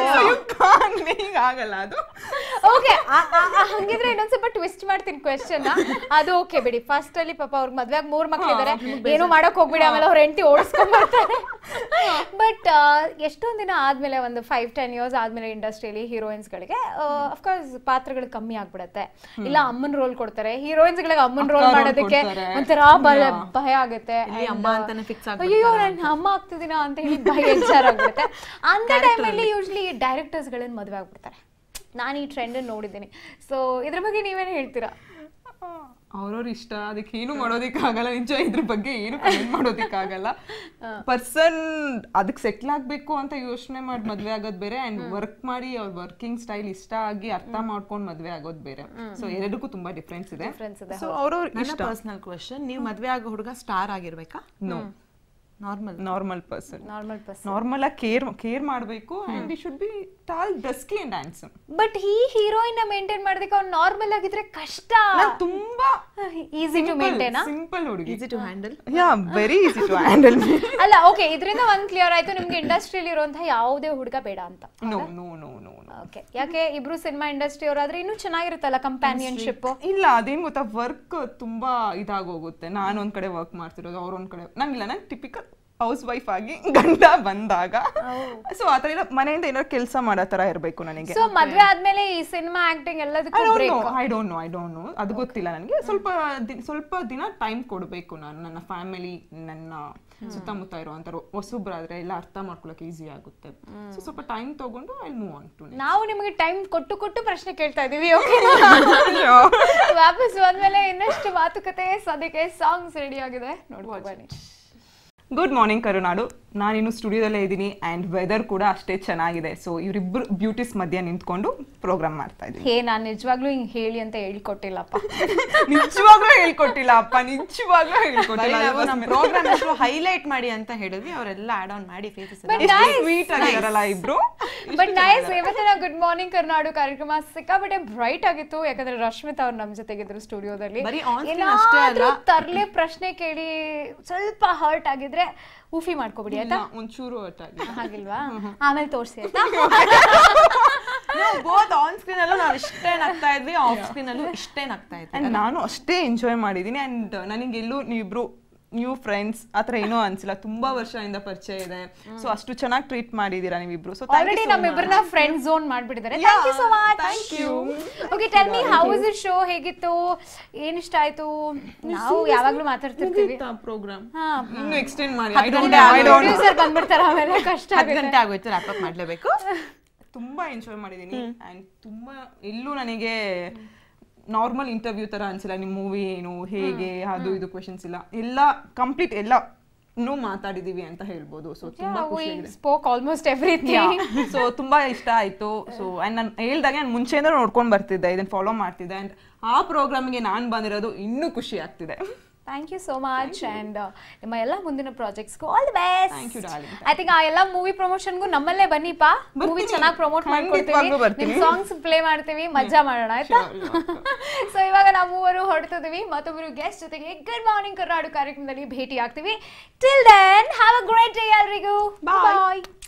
ಈಗ ಆಗಲ್ಲ ಅದು ಓಕೆ ಹಂಗಿದ್ರೆ ಇನ್ನೊಂದ್ ಸ್ವಲ್ಪ ಟ್ವಿಸ್ಟ್ ಮಾಡ್ತೀನಿ ಕ್ವೆಶನ್ ಅದು ಓಕೆ ಬಿಡಿ ಫಸ್ಟ್ ಅಲ್ಲಿ ಪಾಪ ಅವ್ರಿಗೆ ಮದ್ವೆಗ್ ಮೂರ್ ಮಕ್ಳಿದ್ದಾರೆ ಏನು ಮಾಡಕ್ ಹೋಗ್ಬಿಡಿ ಆಮೇಲೆ ಅವ್ರ ಹೆಂಡತಿ ಓಡಿಸ್ಕೊಂಡ್ ಬರ್ತಾರೆ ಬಟ್ ಎಷ್ಟೊಂದ್ ದಿನ ಆದ್ಮೇಲೆ ಒಂದು ಫೈವ್ ಟೆನ್ ಇಯರ್ಸ್ ಆದ್ಮೇಲೆ ಇಂಡಸ್ಟ್ರಿಯಲ್ಲಿ ಹೀರೋಯಿನ್ಸ್ ಗಳಿಗೆ ಅಫ್ಕೋರ್ಸ್ ಪಾತ್ರಗಳು ಕಮ್ಮಿ ಆಗ್ಬಿಡತ್ತೆ ಇಲ್ಲ ಅಮ್ಮನ್ ರೋಲ್ ಕೊಡ್ತಾರೆ ಹೀರೋಯಿನ್ಸ್ ಗಳಿಗೆ ಅಮ್ಮನ್ ರೋಲ್ ಅಕ್ಕ role ಮಾಡೋದಕ್ಕೆ ಕೊಡ್ತಾರೆ. ಒಂಥರ ಭಯ ಭಯ ಆಗುತ್ತೆ ಇಲ್ಲಿ And, ಅಮ್ಮ ಅಂತಾನೆ fix ಅಯ್ಯೋ ನಾನು ಅಮ್ಮ ಆಗ್ತಿದ್ದೀನ ಅಂತ ಹೇಳಿ ಭಯ ಎಚ್ಚಾರಾಗ್ಬಿಡುತ್ತೆ ಅಂತ ಟೈಮಲ್ಲಿ ಯೂಶ್ಲಿ ಡೈರೆಕ್ಟರ್ಸ್ ಗಳನ್ನ ಮದುವೆ ಆಗ್ಬಿಡ್ತಾರೆ ನಾನು ಈ ಟ್ರೆಂಡ್ ನೋಡಿದ್ದೀನಿ ಸೊ ಇದ್ರ ಬಗ್ಗೆ ನೀವೇನು ಹೇಳ್ತೀರಾ ಅವ್ರವ್ರ ಇಷ್ಟ ಅದಕ್ಕೆ ಏನು ಮಾಡೋದಕ್ಕಾಗಲ್ಲ ನಿಜ ಇದ್ರ ಬಗ್ಗೆ ಏನು ಕಮೆಂಟ್ ಮಾಡೋದಕ್ಕಾಗಲ್ಲ ಪರ್ಸನ್ ಅದಕ್ಕೆ ಸೆಟ್ಲ್ ಆಗ್ಬೇಕು ಅಂತ ಯೋಚನೆ ಮಾಡಿ ಮದ್ವೆ ಆಗೋದ್ ಬೇರೆ ಅಂಡ್ ವರ್ಕ್ ಮಾಡಿ ಅವ್ರ ವರ್ಕಿಂಗ್ ಸ್ಟೈಲ್ ಇಷ್ಟ ಆಗಿ ಅರ್ಥ ಮಾಡ್ಕೊಂಡು ಮದ್ವೆ ಆಗೋದ್ ಬೇರೆ ಸೊ ಎರಡಕ್ಕೂ ತುಂಬಾ ಡಿಫ್ರೆನ್ಸ್ ಇದೆ Difference ಇದೆ, ಸೊ ಅವ್ರವ್ರ ನನ್ನ ಇಷ್ಟ ಪರ್ಸನಲ್ ಕ್ವಶನ್ ನೀವು ಮದ್ವೆ ಆಗೋ ಹುಡುಗ ಸ್ಟಾರ್ ಆಗಿರ್ಬೇಕಾ no normal normal person normal person normal ಆಗಿ ಕೇರ್ ಕೇರ್ ಮಾಡಬೇಕು and he should be tall dusky and handsome but ಈ ಹೀರೋಯಿನ್ ಮೇಂಟೈನ್ ಮಾಡೋದಕ್ಕೆ ಅವ್ನು ನಾರ್ಮಲ್ ಆಗಿದ್ರೆ ಕಷ್ಟ ನಾನು ತುಂಬಾ ಈಸಿ ಟು ಮೇಂಟೈನ್ ಸಿಂಪಲ್ ಹುಡುಗಿ easy to handle yeah very easy to handle ಅಲ್ಲ ಓಕೆ ಇದರಿಂದ ಒಂದ್ ಕ್ಲಿಯರ್ ಆಯ್ತು ನಿಮ್ಗೆ ಇಂಡಸ್ಟ್ರಿಯಲ್ಲಿ ಇರುವಂತಹ ಯಾವುದೇ ಹುಡುಗ ಬೇಡ ಅಂತ no no no no no okay ಯಾಕೆ ಇಬ್ರು ಸಿನಿಮಾ ಇಂಡಸ್ಟ್ರಿ ಅವರಾದ್ರೆ ಇನ್ನೂ ಚೆನ್ನಾಗಿರುತ್ತಲ್ಲ ಕಂಪ್ಯಾನಿಯನ್ಶಿಪ್ ಇಲ್ಲ ಅದೇನ್ ಗೊತ್ತಾ ವರ್ಕ್ ತುಂಬಾ ಇದಾಗೋಗುತ್ತೆ ನಾನು ಒಂದ್ ಕಡೆ ವರ್ಕ್ ಮಾಡ್ತಿರೋದು ಅವ್ರ ಒಂದ್ ಕಡೆ ನಂಗಿಲ್ಲ ನಂಗೆ ಟಿಪಿಕಲ್ ಹೌಸ್ ವೈಫ್ ಆಗಿ ಗಂಡ ಬಂದಾಗ ಸೊ ಆ ಥರ ಏನೋ ಮನೆಯಿಂದ ಏನೋ ಕೆಲಸ ಮಾಡೋ ಥರ ಇರಬೇಕು ನನಗೆ ಸೊ ಮದ್ವೆ ಆದ್ಮೇಲೆ ಈ ಸಿನಿಮಾ ಆಕ್ಟಿಂಗ್ ಎಲ್ಲದಕ್ಕೂ break I don't know I don't know ಅದು ಗೊತ್ತಿಲ್ಲ ನನಗೆ ಸ್ವಲ್ಪ ದಿ- ಸ್ವಲ್ಪ ದಿನ ಟೈಮ್ ಕೊಡಬೇಕು ನಾನು ನನ್ನ ಫ್ಯಾಮಿಲಿ ನನ್ನ ಸುತ್ತಮುತ್ತ ಇರುವಂತ ಹೊಸಬ್ರಾದ್ರೆ ಎಲ್ಲ ಅರ್ಥ ಮಾಡ್ಕೊಳಕ್ಕೆ ಈಸಿ ಆಗುತ್ತೆ ಸೊ ಸ್ವಲ್ಪ ಟೈಮ್ ತಗೊಂಡು ಐ ಮೂವ್ ಆನ್ ಟು ನಾವು ನಿಮಗೆ ಟೈಮ್ ಕೊಟ್ಟು ಕೊಟ್ಟು ಪ್ರಶ್ನೆ ಕೇಳ್ತಾ ಇದೀವಿ ಓಕೆ ವಾಪಸ್ ಬಂದ್ಮೇಲೆ ಇನ್ನಷ್ಟು ಮಾತುಕತೆ ಸದ್ಯಕ್ಕೆ ಸಾಂಗ್ಸ್ ರೆಡಿ ಆಗಿದೆ ನೋಡ್ಕೊಂಡು ಬನ್ನಿ ಗುಡ್ ಮಾರ್ನಿಂಗ್ ಕರುನಾಡು ನಾನಿನ್ನು ಸ್ಟುಡಿಯೋದಲ್ಲೇ ಇದ್ದೀನಿ ಆ್ಯಂಡ್ ವೆದರ್ ಕೂಡ ಅಷ್ಟೇ ಚೆನ್ನಾಗಿದೆ ಸೊ ಇವರಿಬ್ಬರು ಬ್ಯೂಟಿಸ್ ಮಧ್ಯೆ ನಿಂತ್ಕೊಂಡು ಪ್ರೋಗ್ರಾಮ್ ಮಾಡ್ತಾ ಇದ್ದೀನಿ ಹೇ ನಾನ್ ನಿಜವಾಗ್ಲೂ ಹಿಂಗ್ ಹೇಳಿ ಅಂತ ಹೇಳ್ಕೊಟ್ಟಿಲ್ಲಪ್ಪ ನಿಜವಾಗ್ಲೂ ಹೇಳ್ಕೊಟ್ಟಿಲ್ಲ ಅಪ್ಪ ನಿಜವಾಗ್ಲೂ ಹೇಳ್ಕೊಟ್ಟಿಲ್ಲ ನಾವು ನಮ್ಮ ಪ್ರೋಗ್ರಾಮ್ ಹೆಸರು ಹೈಲೈಟ್ ಮಾಡಿ ಅಂತ ಹೇಳಿದ್ವಿ ಅವರೆಲ್ಲ ಆಡ್ ಆನ್ ಮಾಡಿ ಫೇಸಸ್ But nice. ಸ್ವೀಟ್ ಆಗಿದಾರಲ್ಲ ಇಬ್ರು ಬಟ್ ನೈಸ್ ಇವತ್ತಿನ ಗುಡ್ ಮಾರ್ನಿಂಗ್ ಕರ್ನಾಡು ಕಾರ್ಯಕ್ರಮ ಸಿಕ್ಕಾಪಟ್ಟೆ ಬ್ರೈಟ್ ಆಗಿತ್ತು ಯಾಕಂದ್ರೆ ರಶ್ಮಿತಾ ಅವ್ರು ನಮ್ ಜೊತೆಗಿದ್ರು ಸ್ಟುಡಿಯೋದಲ್ಲಿ ಬರೀ on screen ಅಷ್ಟೇ ಅಲ್ಲ. ಏನಾದ್ರೂ ತರ್ಲೆ ಪ್ರಶ್ನೆ ಕೇಳಿ ಸ್ವಲ್ಪ ಹರ್ಟ್ ಆಗಿದ್ರೆ ಊಫಿ ಮಾಡ್ಕೊಬಿಡಿ ಆಯ್ತಾ ಒಂಚೂರು hurt ಆಗಿದೆ. ಹಾಗಿಲ್ವಾ ಆಮೇಲೆ ತೋರಿಸಿ ಆಯ್ತಾ ಬೋತ್ ಆನ್ ಸ್ಕ್ರೀನ್ ಅಲ್ಲೂ ನಾವು ಇಷ್ಟೇ ನಗ್ತಾ ಇದ್ವಿ ಆಫ್ ಸ್ಕ್ರೀನ್ ಅಲ್ಲೂ ಇಷ್ಟೇ ನಗ್ತಾ ಇದ್ವಿ And ನಾನು ಅಷ್ಟೇ ಎಂಜಾಯ್ ಮಾಡಿದ್ದೀನಿ ಆ್ಯಂಡ್ ನನಗೆಲ್ಲೂ ನೀವಿಬ್ರು ನ್ಯೂ ಫ್ರೆಂಡ್ಸ್ ಆ ಥರ ಏನೂ ಅನ್ಸಿಲ್ಲ ತುಂಬಾ ವರ್ಷದಿಂದ ಪರಿಚಯ ಇದೆ ಸೊ ಅಷ್ಟು ಚೆನ್ನಾಗಿ ಟ್ರೀಟ್ ಮಾಡಿದ್ದೀರಾ ನೀವಿಬ್ರು ಸೊ ಆಲ್ರೆಡಿ ನಮ್ಮಿಬ್ಬರನ್ನ ಫ್ರೆಂಡ್ ಝೋನ್ ಮಾಡ್ಬಿಟ್ಟಿದ್ದಾರೆ thank you so much thank you. Okay tell me how is it show ಹೇಗಿತ್ತು ಏನ್ ಇಷ್ಟ ಆಯ್ತು ನಾವು ಯಾವಾಗ್ಲೂ ಮಾತಾಡ್ತಿರ್ತೀವಿ ಪ್ರೋಗ್ರಾಮ್ ಹಾ ಇನ್ನು ಎಕ್ಸ್ಟೆಂಡ್ ಮಾಡಿ ಹತ್ತು I don't ಗಂಟೆ know, I don't know. Producer ಬಂದ್ಬಿಡ್ತಾರೆ ಆಮೇಲೆ ಕಷ್ಟ ಹತ್ತು ಆಗುತ್ತೆ ಗಂಟೆ ಆಗೋಯ್ತು ಲ್ಯಾಪ್ಟಾಪ್ ಮಾಡ್ಲೇಬೇಕು ತುಂಬಾ ಎಂಜಾಯ್ ಮಾಡಿದ್ದೀನಿ ಆ್ಯಂಡ್ ತುಂಬಾ ಎಲ್ಲೂ ನನಗೆ ನಾರ್ಮಲ್ ಇಂಟರ್ವ್ಯೂ ತರ ಅನ್ಸಿಲ್ಲ ನಿಮ್ಮ ಮೂವಿ ಏನು ಹೇಗೆ ಅದು ಇದು ಕ್ವೆಶನ್ಸ್ ಇಲ್ಲ ಎಲ್ಲ ಕಂಪ್ಲೀಟ್ ಎಲ್ಲ ಇನ್ನೂ ಮಾತಾಡಿದೀವಿ ಅಂತ ಹೇಳ್ಬೋದು ಸೊ ತುಂಬಾ ಖುಷಿ ಆಗಿದೆ ಸ್ಪೋಕ್ ಆಲ್ಮೋಸ್ಟ್ ಎವ್ರಿಥಿಂಗ್ ಸೊ ತುಂಬಾ ಇಷ್ಟ ಆಯ್ತು ಸೊ ಅಂಡ್ ನಾನು ಹೇಳ್ದಾಗ ನಾನು ಮುಂಚೆಯಿಂದ ನೋಡ್ಕೊಂಡು ಬರ್ತಿದ್ದೆ ಇದನ್ನ ಫಾಲೋ ಮಾಡ್ತಿದ್ದೆ ಅಂಡ್ ಆ ಪ್ರೋಗ್ರಾಮ್ಗೆ ನಾನು ಬಂದಿರೋದು ಇನ್ನೂ ಖುಷಿ ಆಗ್ತಿದೆ thank you so much and ನಿಮ್ಮ ಎಲ್ಲ ಮುಂದಿನ ಪ್ರಾಜೆಕ್ಟ್ಸ್ಗೂ all the best Thank you, darling. I think ಆ ಎಲ್ಲ ಮೂವಿ ಪ್ರಮೋಷನ್ಗೂ ನಮ್ಮಲ್ಲೇ ಬನ್ನಿಪ್ಪ ಮೂವಿ ಬರ್ತೀನಿ. ಚೆನ್ನಾಗಿ ಪ್ರಮೋಟ್ ಮಾಡ್ಕೊಡ್ತೀವಿ ಖಂಡಿತವಾಗ್ಲೂ ಬರ್ತೀನಿ. ನಿಮ್ ಸಾಂಗ್ಸ್ ಪ್ಲೇ ಮಾಡ್ತೀವಿ ಮಜಾ ಮಾಡೋಣ ಆಯ್ತಾ ಸೊ ಇವಾಗ ನಾವು ಮೂವರು ಹೊರಡ್ತಿದೀವಿ ಮತ್ತೊಬ್ಬರು ಗೆಸ್ಟ್ ಜೊತೆಗೆ ಗುಡ್ ಮಾರ್ನಿಂಗ್ ಕರ್ನಾಡು ಕಾರ್ಯಕ್ರಮದಲ್ಲಿ ಭೇಟಿ ಆಗ್ತೀವಿ till then have a great day ಎಲ್ರಿಗೂ ಬಾಯ್